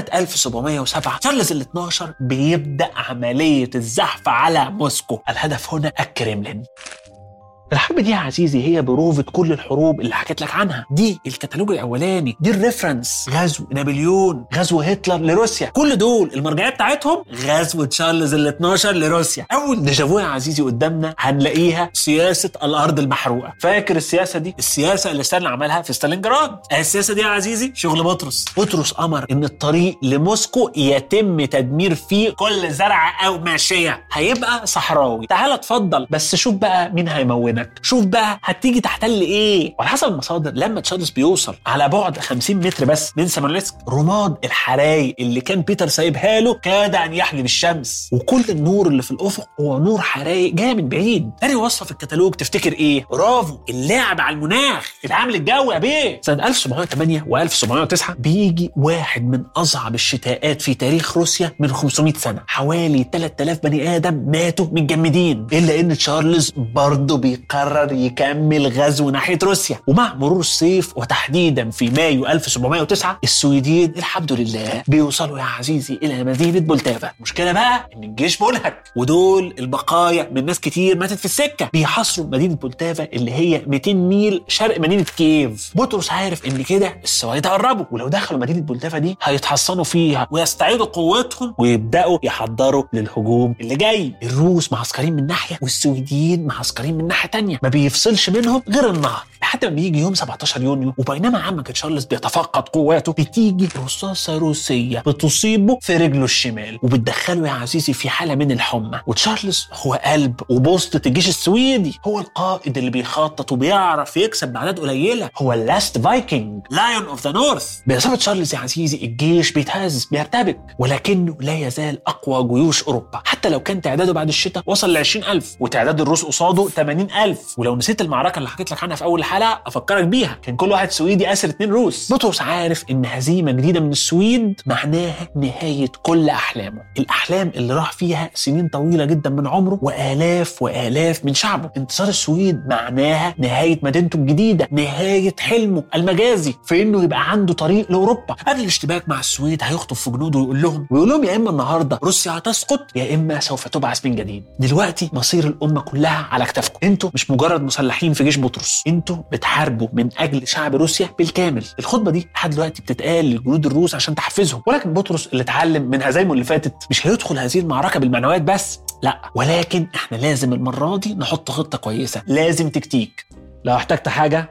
1707 تشارلز ال 12 بيبدا عمليه الزحف على موسكو الهدف هنا الكريملين الحرب دي يا عزيزي هي بروفة كل الحروب اللي حكيت لك عنها دي الكتالوج الاولاني دي الريفرنس غزو نابليون غزو هتلر لروسيا كل دول المرجعيه بتاعتهم غزو تشارلز ال 12 لروسيا اول ديجافو يا عزيزي قدامنا هنلاقيها سياسه الارض المحروقه فاكر السياسه دي السياسه اللي ستالين عملها في ستالينجراد السياسه دي يا عزيزي شغل بطرس بطرس امر ان الطريق لموسكو يتم تدمير فيه كل زرع او ماشيه هيبقى صحراوي تعال اتفضل بس شوف بقى مين هيمونك شوف بقى هتيجي تحتل ايه وعلى حسب المصادر لما تشارلز بيوصل على بعد 50 متر بس من سموليسك رماد الحرايق اللي كان بيتر سايبها له كاد ان يحجب الشمس وكل النور اللي في الافق هو نور حرايق جاي من بعيد تاني وصفه في الكتالوج تفتكر ايه برافو اللعب على المناخ العامل الجوي يا بيه سنه 1708 و1709 بيجي واحد من اصعب الشتاءات في تاريخ روسيا من 500 سنه حوالي 3000 بني ادم ماتوا متجمدين الا ان تشارلز برضه بيقرر يكمل غزو ناحيه روسيا ومع مرور الصيف وتحديدا في مايو 1709 السويدين الحمد لله بيوصلوا يا عزيزي الى مدينه بولتافا المشكله بقى ان الجيش منهك ودول البقايا من ناس كتير ماتت في السكه بيحاصروا مدينه بولتافا اللي هي 200 ميل شرق مدينه كييف بطرس عارف ان كده السويد قربوا ولو دخلوا مدينه بولتافا دي هيتحصنوا فيها ويستعيدوا قوتهم ويبداوا يحضروا للهجوم اللي جاي الروس معسكرين من ناحيه والسويديين معسكرين من ناحيه تانية ما بيفصلش منهم غير النهر لحد ما بيجي يوم 17 يونيو وبينما عمك تشارلز بيتفقد قواته بتيجي رصاصه روسيه بتصيبه في رجله الشمال وبتدخله يا عزيزي في حاله من الحمى وتشارلز هو قلب وبوسطه الجيش السويدي هو القائد اللي بيخطط وبيعرف يكسب باعداد قليله هو اللاست فايكنج لايون اوف ذا نورث باصابه تشارلز يا عزيزي الجيش بيتهز بيرتبك ولكنه لا يزال اقوى جيوش اوروبا حتى لو كان تعداده بعد الشتاء وصل ل 20000 وتعداد الروس قصاده 80000 ولو نسيت المعركه اللي حكيت لك عنها في اول الحلقه افكرك بيها كان كل واحد سويدي اسر اتنين روس بطرس عارف ان هزيمه جديده من السويد معناها نهايه كل احلامه الاحلام اللي راح فيها سنين طويله جدا من عمره والاف والاف من شعبه انتصار السويد معناها نهايه مدينته الجديده نهايه حلمه المجازي في انه يبقى عنده طريق لاوروبا قبل الاشتباك مع السويد هيخطب في جنوده ويقول لهم ويقول لهم يا اما النهارده روسيا هتسقط يا اما سوف تبعث من جديد دلوقتي مصير الامه كلها على كتافكم انتوا مش مجرد مسلحين في جيش بطرس انتوا بتحاربوا من اجل شعب روسيا بالكامل الخطبه دي لحد دلوقتي بتتقال للجنود الروس عشان تحفزهم ولكن بطرس اللي اتعلم من هزايمه اللي فاتت مش هيدخل هذه المعركه بالمعنويات بس لا ولكن احنا لازم المره دي نحط خطه كويسه لازم تكتيك لو احتجت حاجه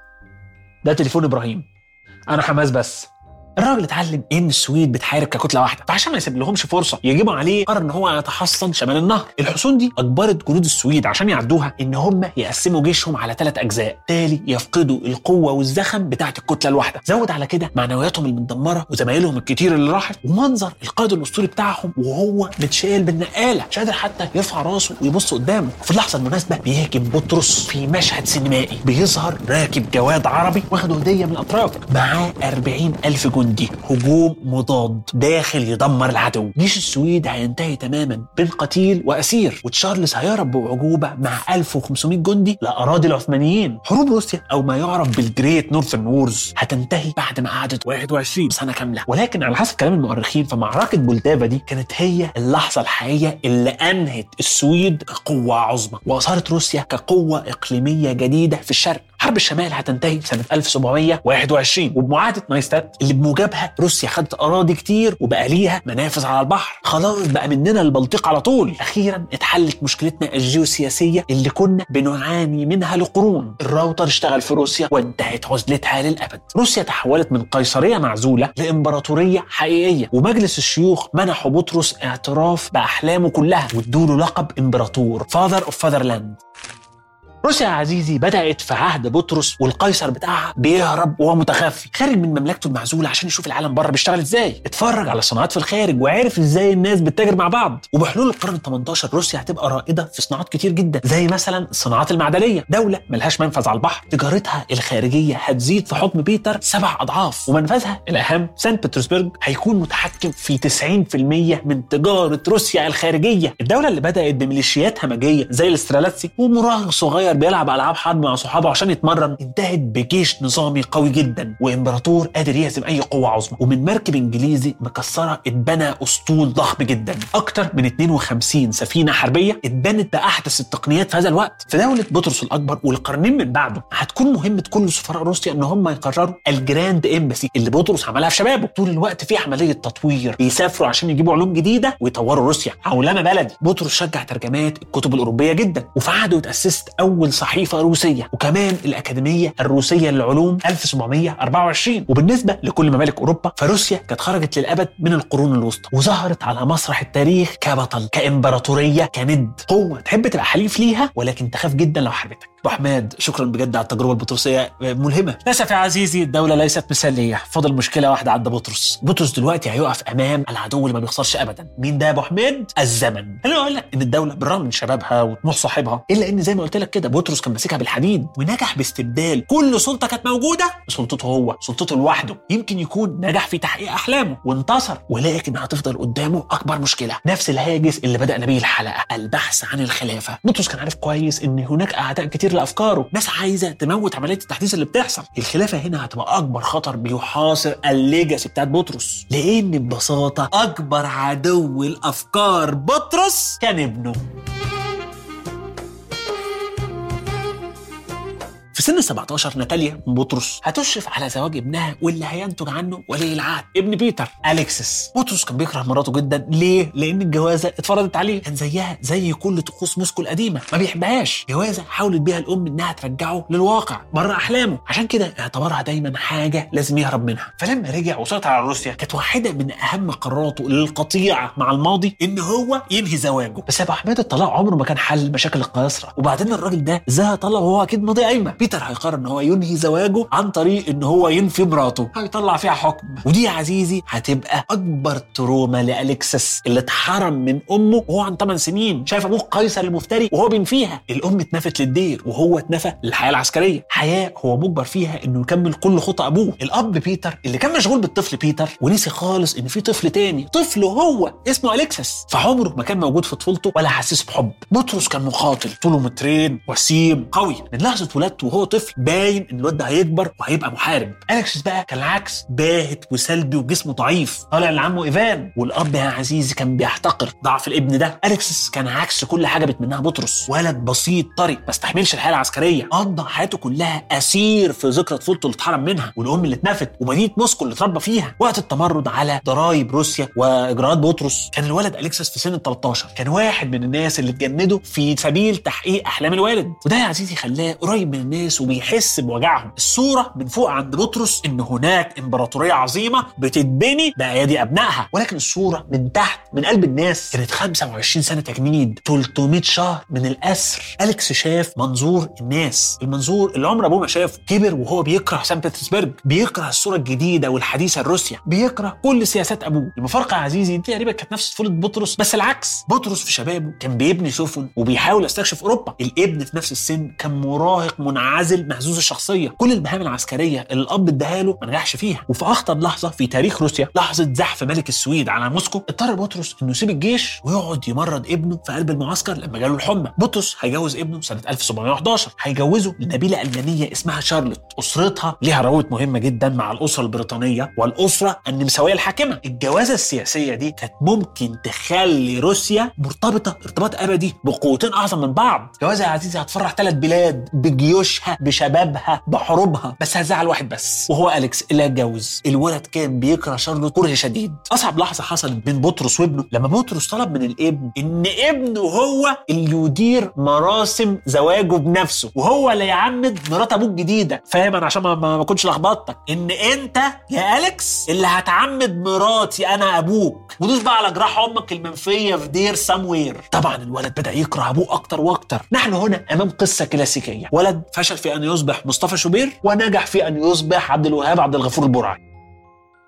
ده تليفون ابراهيم انا حماس بس الراجل اتعلم ان السويد بتحارب ككتله واحده فعشان ما يسيب لهمش فرصه يجيبوا عليه قرر ان هو يتحصن شمال النهر الحصون دي اجبرت جنود السويد عشان يعدوها ان هم يقسموا جيشهم على ثلاث اجزاء تالي يفقدوا القوه والزخم بتاعه الكتله الواحده زود على كده معنوياتهم المتدمره وزمايلهم الكتير اللي راحت ومنظر القائد الاسطوري بتاعهم وهو متشال بالنقاله مش قادر حتى يرفع راسه ويبص قدامه في اللحظه المناسبه بيهاجم بطرس في مشهد سينمائي بيظهر راكب جواد عربي واخد هديه من الاتراك معاه 40 الف جندي هجوم مضاد داخل يدمر العدو جيش السويد هينتهي تماما بين قتيل واسير وتشارلز هيهرب باعجوبه مع 1500 جندي لاراضي العثمانيين حروب روسيا او ما يعرف بالجريت نورثرن وورز هتنتهي بعد ما قعدت 21 سنه كامله ولكن على حسب كلام المؤرخين فمعركه بولتافا دي كانت هي اللحظه الحقيقيه اللي انهت السويد كقوه عظمى واثارت روسيا كقوه اقليميه جديده في الشرق حرب الشمال هتنتهي سنة 1721 وبمعاهدة نايستات اللي بموجبها روسيا خدت أراضي كتير وبقى ليها منافذ على البحر خلاص بقى مننا البلطيق على طول أخيرا اتحلت مشكلتنا الجيوسياسية اللي كنا بنعاني منها لقرون الراوتر اشتغل في روسيا وانتهت عزلتها للأبد روسيا تحولت من قيصرية معزولة لإمبراطورية حقيقية ومجلس الشيوخ منحوا بطرس اعتراف بأحلامه كلها وادوله لقب إمبراطور فاذر اوف فاذرلاند روسيا يا عزيزي بدأت في عهد بطرس والقيصر بتاعها بيهرب وهو متخفي خارج من مملكته المعزولة عشان يشوف العالم بره بيشتغل ازاي اتفرج على صناعات في الخارج وعرف ازاي الناس بتتاجر مع بعض وبحلول القرن ال 18 روسيا هتبقى رائدة في صناعات كتير جدا زي مثلا الصناعات المعدنية دولة ملهاش منفذ على البحر تجارتها الخارجية هتزيد في حكم بيتر سبع أضعاف ومنفذها الأهم سانت بطرسبرج هيكون متحكم في 90% من تجارة روسيا الخارجية الدولة اللي بدأت بميليشيات همجية زي الاسترالاتسي ومراهق صغير بيلعب العاب حرب مع صحابه عشان يتمرن انتهت بجيش نظامي قوي جدا وامبراطور قادر يهزم اي قوه عظمى ومن مركب انجليزي مكسره اتبنى اسطول ضخم جدا اكتر من 52 سفينه حربيه اتبنت باحدث التقنيات في هذا الوقت في دوله بطرس الاكبر والقرنين من بعده هتكون مهمه كل سفراء روسيا ان هم يقرروا الجراند امباسي اللي بطرس عملها في شبابه طول الوقت في عمليه تطوير بيسافروا عشان يجيبوا علوم جديده ويطوروا روسيا عولمه بلدي بطرس شجع ترجمات الكتب الاوروبيه جدا وفي عهده اتاسست اول صحيفه روسيه وكمان الاكاديميه الروسيه للعلوم 1724 وبالنسبه لكل ممالك اوروبا فروسيا كانت خرجت للابد من القرون الوسطى وظهرت على مسرح التاريخ كبطل كامبراطوريه كند قوه تحب تبقى حليف ليها ولكن تخاف جدا لو حاربتك ابو حماد شكرا بجد على التجربه البطرسيه ملهمه للاسف يا عزيزي الدوله ليست مثاليه فاضل مشكله واحده عند بطرس بطرس دلوقتي هيقف امام العدو اللي ما بيخسرش ابدا مين ده يا ابو حميد الزمن انا اقول لك ان الدوله بالرغم من شبابها وطموح صاحبها الا ان زي ما قلت لك كده بطرس كان ماسكها بالحديد ونجح باستبدال كل سلطه كانت موجوده بسلطته هو سلطته لوحده يمكن يكون نجح في تحقيق احلامه وانتصر ولكن هتفضل قدامه اكبر مشكله نفس الهاجس اللي بدانا بيه الحلقه البحث عن الخلافه بطرس كان عارف كويس ان هناك اعداء كتير لافكاره ناس عايزه تموت عمليه التحديث اللي بتحصل الخلافه هنا هتبقى اكبر خطر بيحاصر الليجاسي بتاعت بطرس لان ببساطه اكبر عدو الافكار بطرس كان ابنه في سن 17 ناتاليا من بطرس هتشرف على زواج ابنها واللي هينتج عنه ولي العهد ابن بيتر اليكسس بطرس كان بيكره مراته جدا ليه لان الجوازه اتفرضت عليه كان زيها زي كل طقوس موسكو القديمه ما بيحبهاش جوازه حاولت بيها الام انها ترجعه للواقع بره احلامه عشان كده اعتبرها دايما حاجه لازم يهرب منها فلما رجع وسيطر على روسيا كانت واحده من اهم قراراته للقطيعه مع الماضي ان هو ينهي زواجه بس يا ابو حماد الطلاق عمره ما كان حل مشاكل القياصره وبعدين الراجل ده ازاي طلق وهو اكيد ماضي قايمه بيتر هيقرر ان هو ينهي زواجه عن طريق ان هو ينفي مراته هيطلع فيها حكم ودي يا عزيزي هتبقى اكبر تروما لالكسس اللي اتحرم من امه وهو عن 8 سنين شايف ابوه قيصر المفتري وهو بينفيها الام اتنفت للدير وهو اتنفى للحياه العسكريه حياه هو مجبر فيها انه يكمل كل خطى ابوه الاب بيتر اللي كان مشغول بالطفل بيتر ونسي خالص ان في طفل تاني طفل هو اسمه الكسس فعمره ما كان موجود في طفولته ولا حسس بحب بطرس كان مقاتل طوله مترين وسيم قوي من لحظه ولادته وهو طفل باين ان الواد ده هيكبر وهيبقى محارب الكسس بقى كان العكس باهت وسلبي وجسمه ضعيف طالع لعمه ايفان والاب يا عزيزي كان بيحتقر ضعف الابن ده الكسس كان عكس كل حاجه بتمناها بطرس ولد بسيط طري ما استحملش الحياه العسكريه قضى حياته كلها اسير في ذكرى طفولته اللي اتحرم منها والام اللي اتنفت ومدينه موسكو اللي اتربى فيها وقت التمرد على ضرايب روسيا واجراءات بطرس كان الولد الكسس في سن ال 13 كان واحد من الناس اللي اتجندوا في سبيل تحقيق احلام الوالد وده يا عزيزي خلاه قريب من الناس وبيحس بوجعهم الصوره من فوق عند بطرس ان هناك امبراطوريه عظيمه بتتبني بايادي ابنائها ولكن الصوره من تحت من قلب الناس كانت 25 سنه تجنيد 300 شهر من الاسر اليكس شاف منظور الناس المنظور اللي عمر ابوه ما شافه كبر وهو بيكره سان بطرسبرج بيكره الصوره الجديده والحديثه لروسيا بيكره كل سياسات ابوه المفارقه يا عزيزي دي تقريبا كانت نفس طفوله بطرس بس العكس بطرس في شبابه كان بيبني سفن وبيحاول يستكشف اوروبا الابن في نفس السن كان مراهق منعزل مهزوز الشخصيه كل المهام العسكريه اللي الاب اداها له ما نجحش فيها وفي اخطر لحظه في تاريخ روسيا لحظه زحف ملك السويد على موسكو اضطر بطرس انه يسيب الجيش ويقعد يمرض ابنه في قلب المعسكر لما جاله الحمى بطرس هيجوز ابنه سنه 1711 هيجوزه لنبيله المانيه اسمها شارلوت اسرتها ليها روابط مهمه جدا مع الاسره البريطانيه والاسره النمساويه الحاكمه الجوازه السياسيه دي كانت ممكن تخلي روسيا مرتبطه ارتباط ابدي بقوتين اعظم من بعض جوازه يا عزيزي هتفرح ثلاث بلاد بجيوشها بشبابها بحروبها بس هزعل واحد بس وهو اليكس اللي هيتجوز الولد كان بيكره شارلوت كره شديد اصعب لحظه حصلت بين بطرس وابنه لما بطرس طلب من الابن ان ابنه هو اللي يدير مراسم زواجه بنفسه وهو اللي يعمد مرات ابوه الجديده فاهم انا عشان ما, ما ما اكونش لخبطتك ان انت يا اليكس اللي هتعمد مراتي انا ابوك ودوس بقى على جراح امك المنفيه في دير ساموير طبعا الولد بدا يكره ابوه اكتر واكتر نحن هنا امام قصه كلاسيكيه ولد فشل في ان يصبح مصطفى شوبير ونجح في ان يصبح عبد الوهاب عبد الغفور البرعي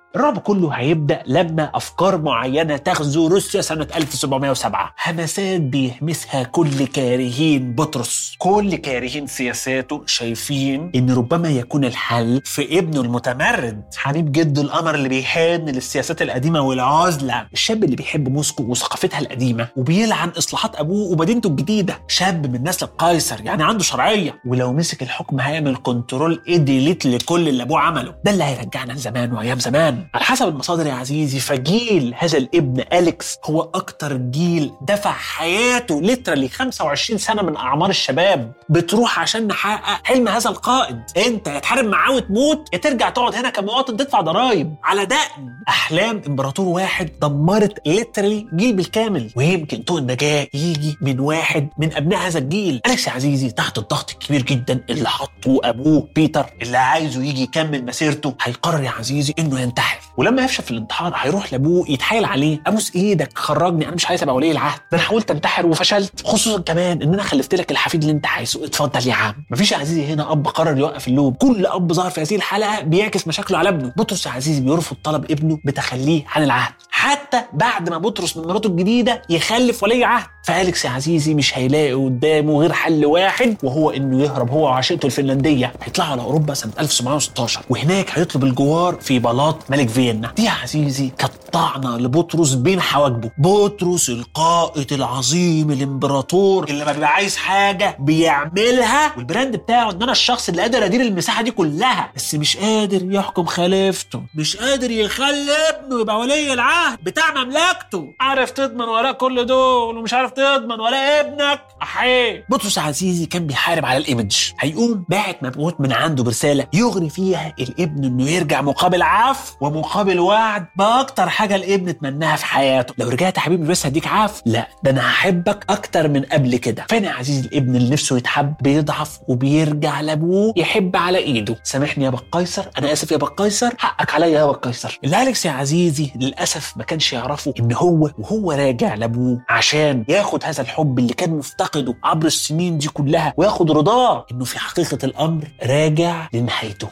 الرعب كله هيبدا لما افكار معينه تغزو روسيا سنه 1707 همسات بيهمسها كل كارهين بطرس كل كارهين سياساته شايفين ان ربما يكون الحل في ابنه المتمرد حبيب جده القمر اللي بيحن للسياسات القديمه والعزله الشاب اللي بيحب موسكو وثقافتها القديمه وبيلعن اصلاحات ابوه ومدينته الجديده شاب من نسل القيصر يعني عنده شرعيه ولو مسك الحكم هيعمل كنترول ايديليت لكل اللي ابوه عمله ده اللي هيرجعنا لزمان وايام زمان على حسب المصادر يا عزيزي فجيل هذا الابن اليكس هو اكتر جيل دفع حياته لترالي 25 سنه من اعمار الشباب بتروح عشان نحقق حلم هذا القائد انت يا تحارب معاه وتموت يا ترجع تقعد هنا كمواطن تدفع ضرائب على دقن احلام امبراطور واحد دمرت ليترالي جيل بالكامل ويمكن طوق النجاه يجي من واحد من ابناء هذا الجيل اليكس يا عزيزي تحت الضغط الكبير جدا اللي حطه ابوه بيتر اللي عايزه يجي يكمل مسيرته هيقرر يا عزيزي انه ينتحر ولما يفشل في الانتحار هيروح لابوه يتحايل عليه ابوس ايدك خرجني انا مش عايز ابقى ولي العهد ده انا حاولت انتحر وفشلت خصوصا كمان ان انا خلفت لك الحفيد اللي انت عايزه اتفضل يا عم مفيش يا عزيزي هنا اب قرر يوقف اللوم كل اب ظهر في هذه الحلقه بيعكس مشاكله على ابنه بطرس يا عزيزي بيرفض طلب ابنه بتخليه عن العهد حتى بعد ما بطرس من مراته الجديده يخلف ولي عهد فاليكس يا عزيزي مش هيلاقي قدامه غير حل واحد وهو انه يهرب هو وعشيقته الفنلنديه هيطلعوا على اوروبا سنه 1716 وهناك هيطلب الجوار في بلاط ملك فيينا دي يا عزيزي كانت طعنه لبطرس بين حواجبه بطرس القائد العظيم الامبراطور اللي لما بيبقى عايز حاجه بيعملها والبراند بتاعه ان انا الشخص اللي قادر ادير المساحه دي كلها بس مش قادر يحكم خليفته مش قادر يخلي ابنه يبقى ولي العهد بتاع مملكته عارف تضمن وراء كل دول ومش عارف تضمن ولا ابنك احيه بطرس عزيزي كان بيحارب على الايمج هيقوم باعت مبعوث من عنده برساله يغري فيها الابن انه يرجع مقابل عفو ومقابل وعد باكتر حاجه الابن اتمناها في حياته لو رجعت يا حبيبي بس هديك عفو لا ده انا هحبك اكتر من قبل كده فين يا عزيزي الابن اللي نفسه يتحب بيضعف وبيرجع لابوه يحب على ايده سامحني يا بقيصر انا اسف يا بقيصر حقك عليا يا بقيصر اللي اليكس يا عزيزي للاسف ما كانش يعرفه ان هو وهو راجع لابوه عشان ياخد هذا الحب اللي كان مفتقده عبر السنين دي كلها وياخد رضاه انه في حقيقه الامر راجع لنهايته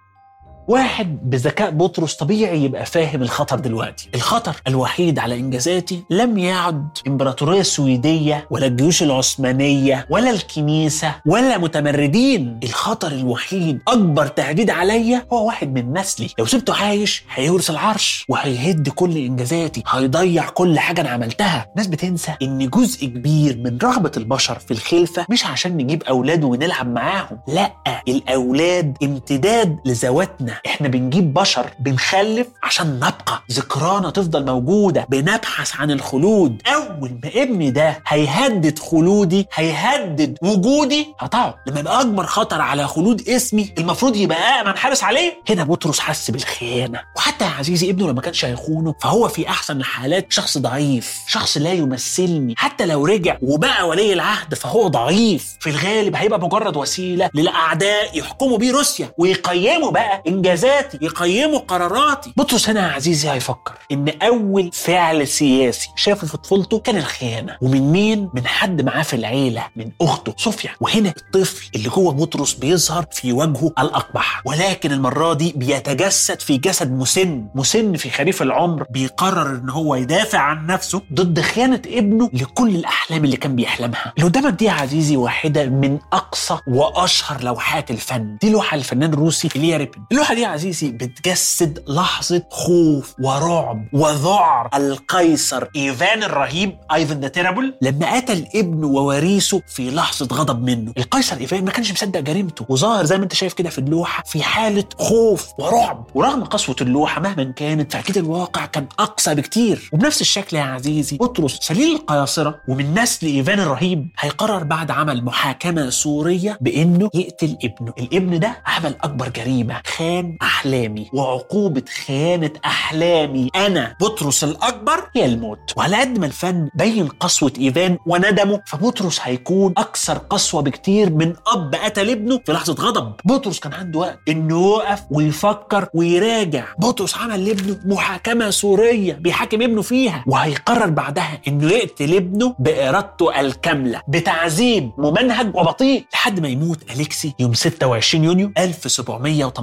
واحد بذكاء بطرس طبيعي يبقى فاهم الخطر دلوقتي الخطر الوحيد على انجازاتي لم يعد امبراطوريه سويديه ولا الجيوش العثمانيه ولا الكنيسه ولا متمردين الخطر الوحيد اكبر تهديد عليا هو واحد من نسلي لو سبته عايش هيورث العرش وهيهد كل انجازاتي هيضيع كل حاجه انا عملتها الناس بتنسى ان جزء كبير من رغبه البشر في الخلفه مش عشان نجيب اولاد ونلعب معاهم لا الاولاد امتداد لذواتنا احنا بنجيب بشر بنخلف عشان نبقى ذكرانا تفضل موجوده بنبحث عن الخلود اول ما ابني ده هيهدد خلودي هيهدد وجودي هطعه لما يبقى اكبر خطر على خلود اسمي المفروض يبقى امن حارس عليه هنا بطرس حس بالخيانه وحتى يا عزيزي ابنه لما كانش هيخونه فهو في احسن الحالات شخص ضعيف شخص لا يمثلني حتى لو رجع وبقى ولي العهد فهو ضعيف في الغالب هيبقى مجرد وسيله للاعداء يحكموا بيه روسيا ويقيموا بقى انجازاتي يقيموا قراراتي بطرس هنا يا عزيزي هيفكر ان اول فعل سياسي شافه في طفولته كان الخيانه ومن مين من حد معاه في العيله من اخته صوفيا وهنا الطفل اللي جوه بطرس بيظهر في وجهه الاقبح ولكن المره دي بيتجسد في جسد مسن مسن في خريف العمر بيقرر ان هو يدافع عن نفسه ضد خيانه ابنه لكل الاحلام اللي كان بيحلمها اللي قدامك دي يا عزيزي واحده من اقصى واشهر لوحات الفن دي لوحه للفنان الروسي إيليا ريبن اللوحه دي يا عزيزي بتجسد لحظه خوف ورعب وذعر القيصر ايفان الرهيب ايفان ذا تيرابل لما قتل ابنه ووريثه في لحظه غضب منه القيصر ايفان ما كانش مصدق جريمته وظاهر زي ما انت شايف كده في اللوحه في حاله خوف ورعب ورغم قسوه اللوحه مهما كانت فاكيد الواقع كان اقسى بكتير وبنفس الشكل يا عزيزي بطرس سليل القياصره ومن نسل ايفان الرهيب هيقرر بعد عمل محاكمه سوريه بانه يقتل ابنه الابن ده عمل اكبر جريمه خان احلامي وعقوبه خيانه احلامي انا بطرس الاكبر هي الموت وعلى قد ما الفن بين قسوه ايفان وندمه فبطرس هيكون اكثر قسوه بكتير من اب قتل ابنه في لحظه غضب بطرس كان عنده وقت انه يوقف ويفكر ويراجع بطرس عمل لابنه محاكمه سوريه بيحاكم ابنه فيها وهيقرر بعدها انه يقتل ابنه بارادته الكامله بتعذيب ممنهج وبطيء لحد ما يموت اليكسي يوم 26 يونيو 1718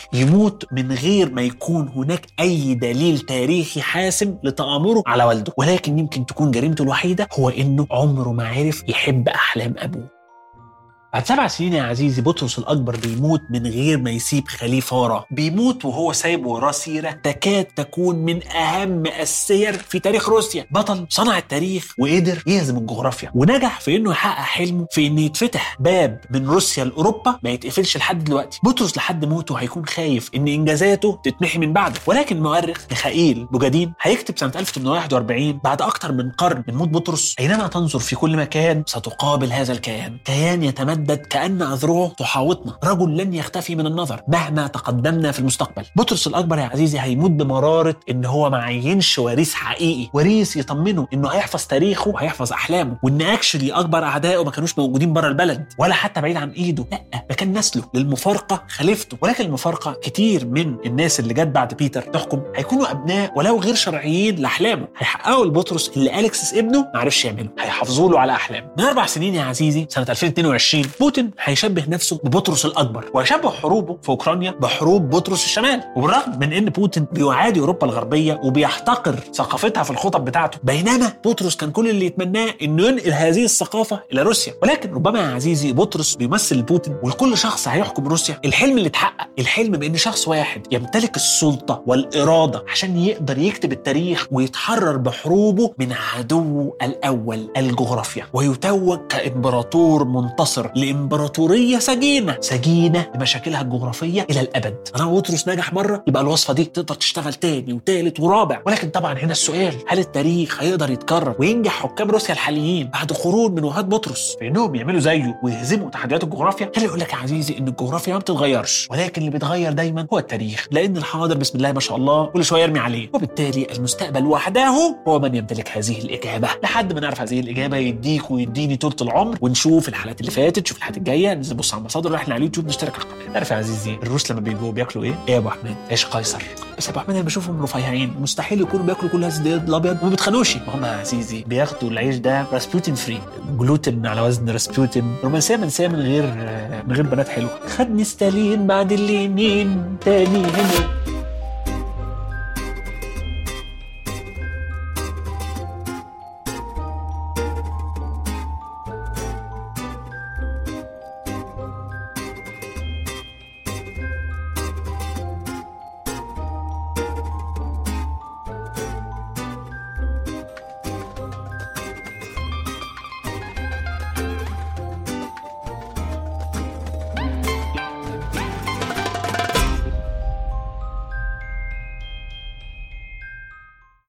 يموت من غير ما يكون هناك اي دليل تاريخي حاسم لتآمره على والده ولكن يمكن تكون جريمته الوحيده هو انه عمره ما عرف يحب احلام ابوه بعد سبع سنين يا عزيزي بطرس الأكبر بيموت من غير ما يسيب خليفة وراه بيموت وهو سايب وراه سيرة تكاد تكون من أهم السير في تاريخ روسيا بطل صنع التاريخ وقدر يهزم الجغرافيا ونجح في إنه يحقق حلمه في إن يتفتح باب من روسيا لأوروبا ما يتقفلش لحد دلوقتي بطرس لحد موته هيكون خايف إن إنجازاته تتمحي من بعده ولكن المؤرخ ميخائيل بوجادين هيكتب سنة 1841 بعد أكتر من قرن من موت بطرس أينما تنظر في كل مكان ستقابل هذا الكيان كيان يتمدد كأن أذرعه تحاوطنا رجل لن يختفي من النظر مهما تقدمنا في المستقبل بطرس الأكبر يا عزيزي هيموت بمرارة إن هو ما عينش وريث حقيقي وريث يطمنه إنه هيحفظ تاريخه وهيحفظ أحلامه وإن أكشلي أكبر أعدائه ما كانوش موجودين بره البلد ولا حتى بعيد عن إيده لا ده كان نسله للمفارقة خليفته ولكن المفارقة كتير من الناس اللي جت بعد بيتر تحكم هيكونوا أبناء ولو غير شرعيين لأحلامه هيحققوا لبطرس اللي أليكسس ابنه ما عرفش يعمله هيحافظوا له على أحلامه من أربع سنين يا عزيزي سنة 2022 بوتين هيشبه نفسه ببطرس الأكبر ويشبه حروبه في أوكرانيا بحروب بطرس الشمال وبالرغم من إن بوتين بيعادي أوروبا الغربية وبيحتقر ثقافتها في الخطب بتاعته بينما بطرس كان كل اللي يتمناه إنه ينقل هذه الثقافة إلى روسيا ولكن ربما يا عزيزي بطرس بيمثل بوتين ولكل شخص هيحكم روسيا الحلم اللي اتحقق الحلم بإن شخص واحد يمتلك السلطة والإرادة عشان يقدر يكتب التاريخ ويتحرر بحروبه من عدوه الأول الجغرافيا ويتوج كإمبراطور منتصر لإمبراطورية سجينة سجينة بمشاكلها الجغرافية إلى الأبد أنا بطرس نجح مرة يبقى الوصفة دي تقدر تشتغل تاني وتالت ورابع ولكن طبعا هنا السؤال هل التاريخ هيقدر يتكرر وينجح حكام روسيا الحاليين بعد قرون من وفاة بطرس في انهم يعملوا زيه ويهزموا تحديات الجغرافيا خلي يقول لك يا عزيزي ان الجغرافيا ما بتتغيرش ولكن اللي بيتغير دايما هو التاريخ لان الحاضر بسم الله ما شاء الله كل شويه يرمي عليه وبالتالي المستقبل وحده هو من يمتلك هذه الاجابه لحد ما نعرف هذه الاجابه يديك ويديني طول العمر ونشوف الحلقات اللي فاتت نشوف الحلقات الجايه ننزل نبص على المصادر اللي احنا على اليوتيوب نشترك على القناه عارف يا عزيزي الروس لما بيجوا بياكلوا ايه؟ ايه يا ابو احمد؟ عيش قيصر بس يا ابو احمد انا بشوفهم رفيعين مستحيل يكونوا بياكلوا كل هذا الدقيق الابيض وما بيتخانوش هم يا عزيزي بياخدوا العيش ده راسبوتين فري جلوتين على وزن راسبوتين رومانسيه منسيه من غير من غير بنات حلوه خدني ستالين بعد اللينين تاني هنا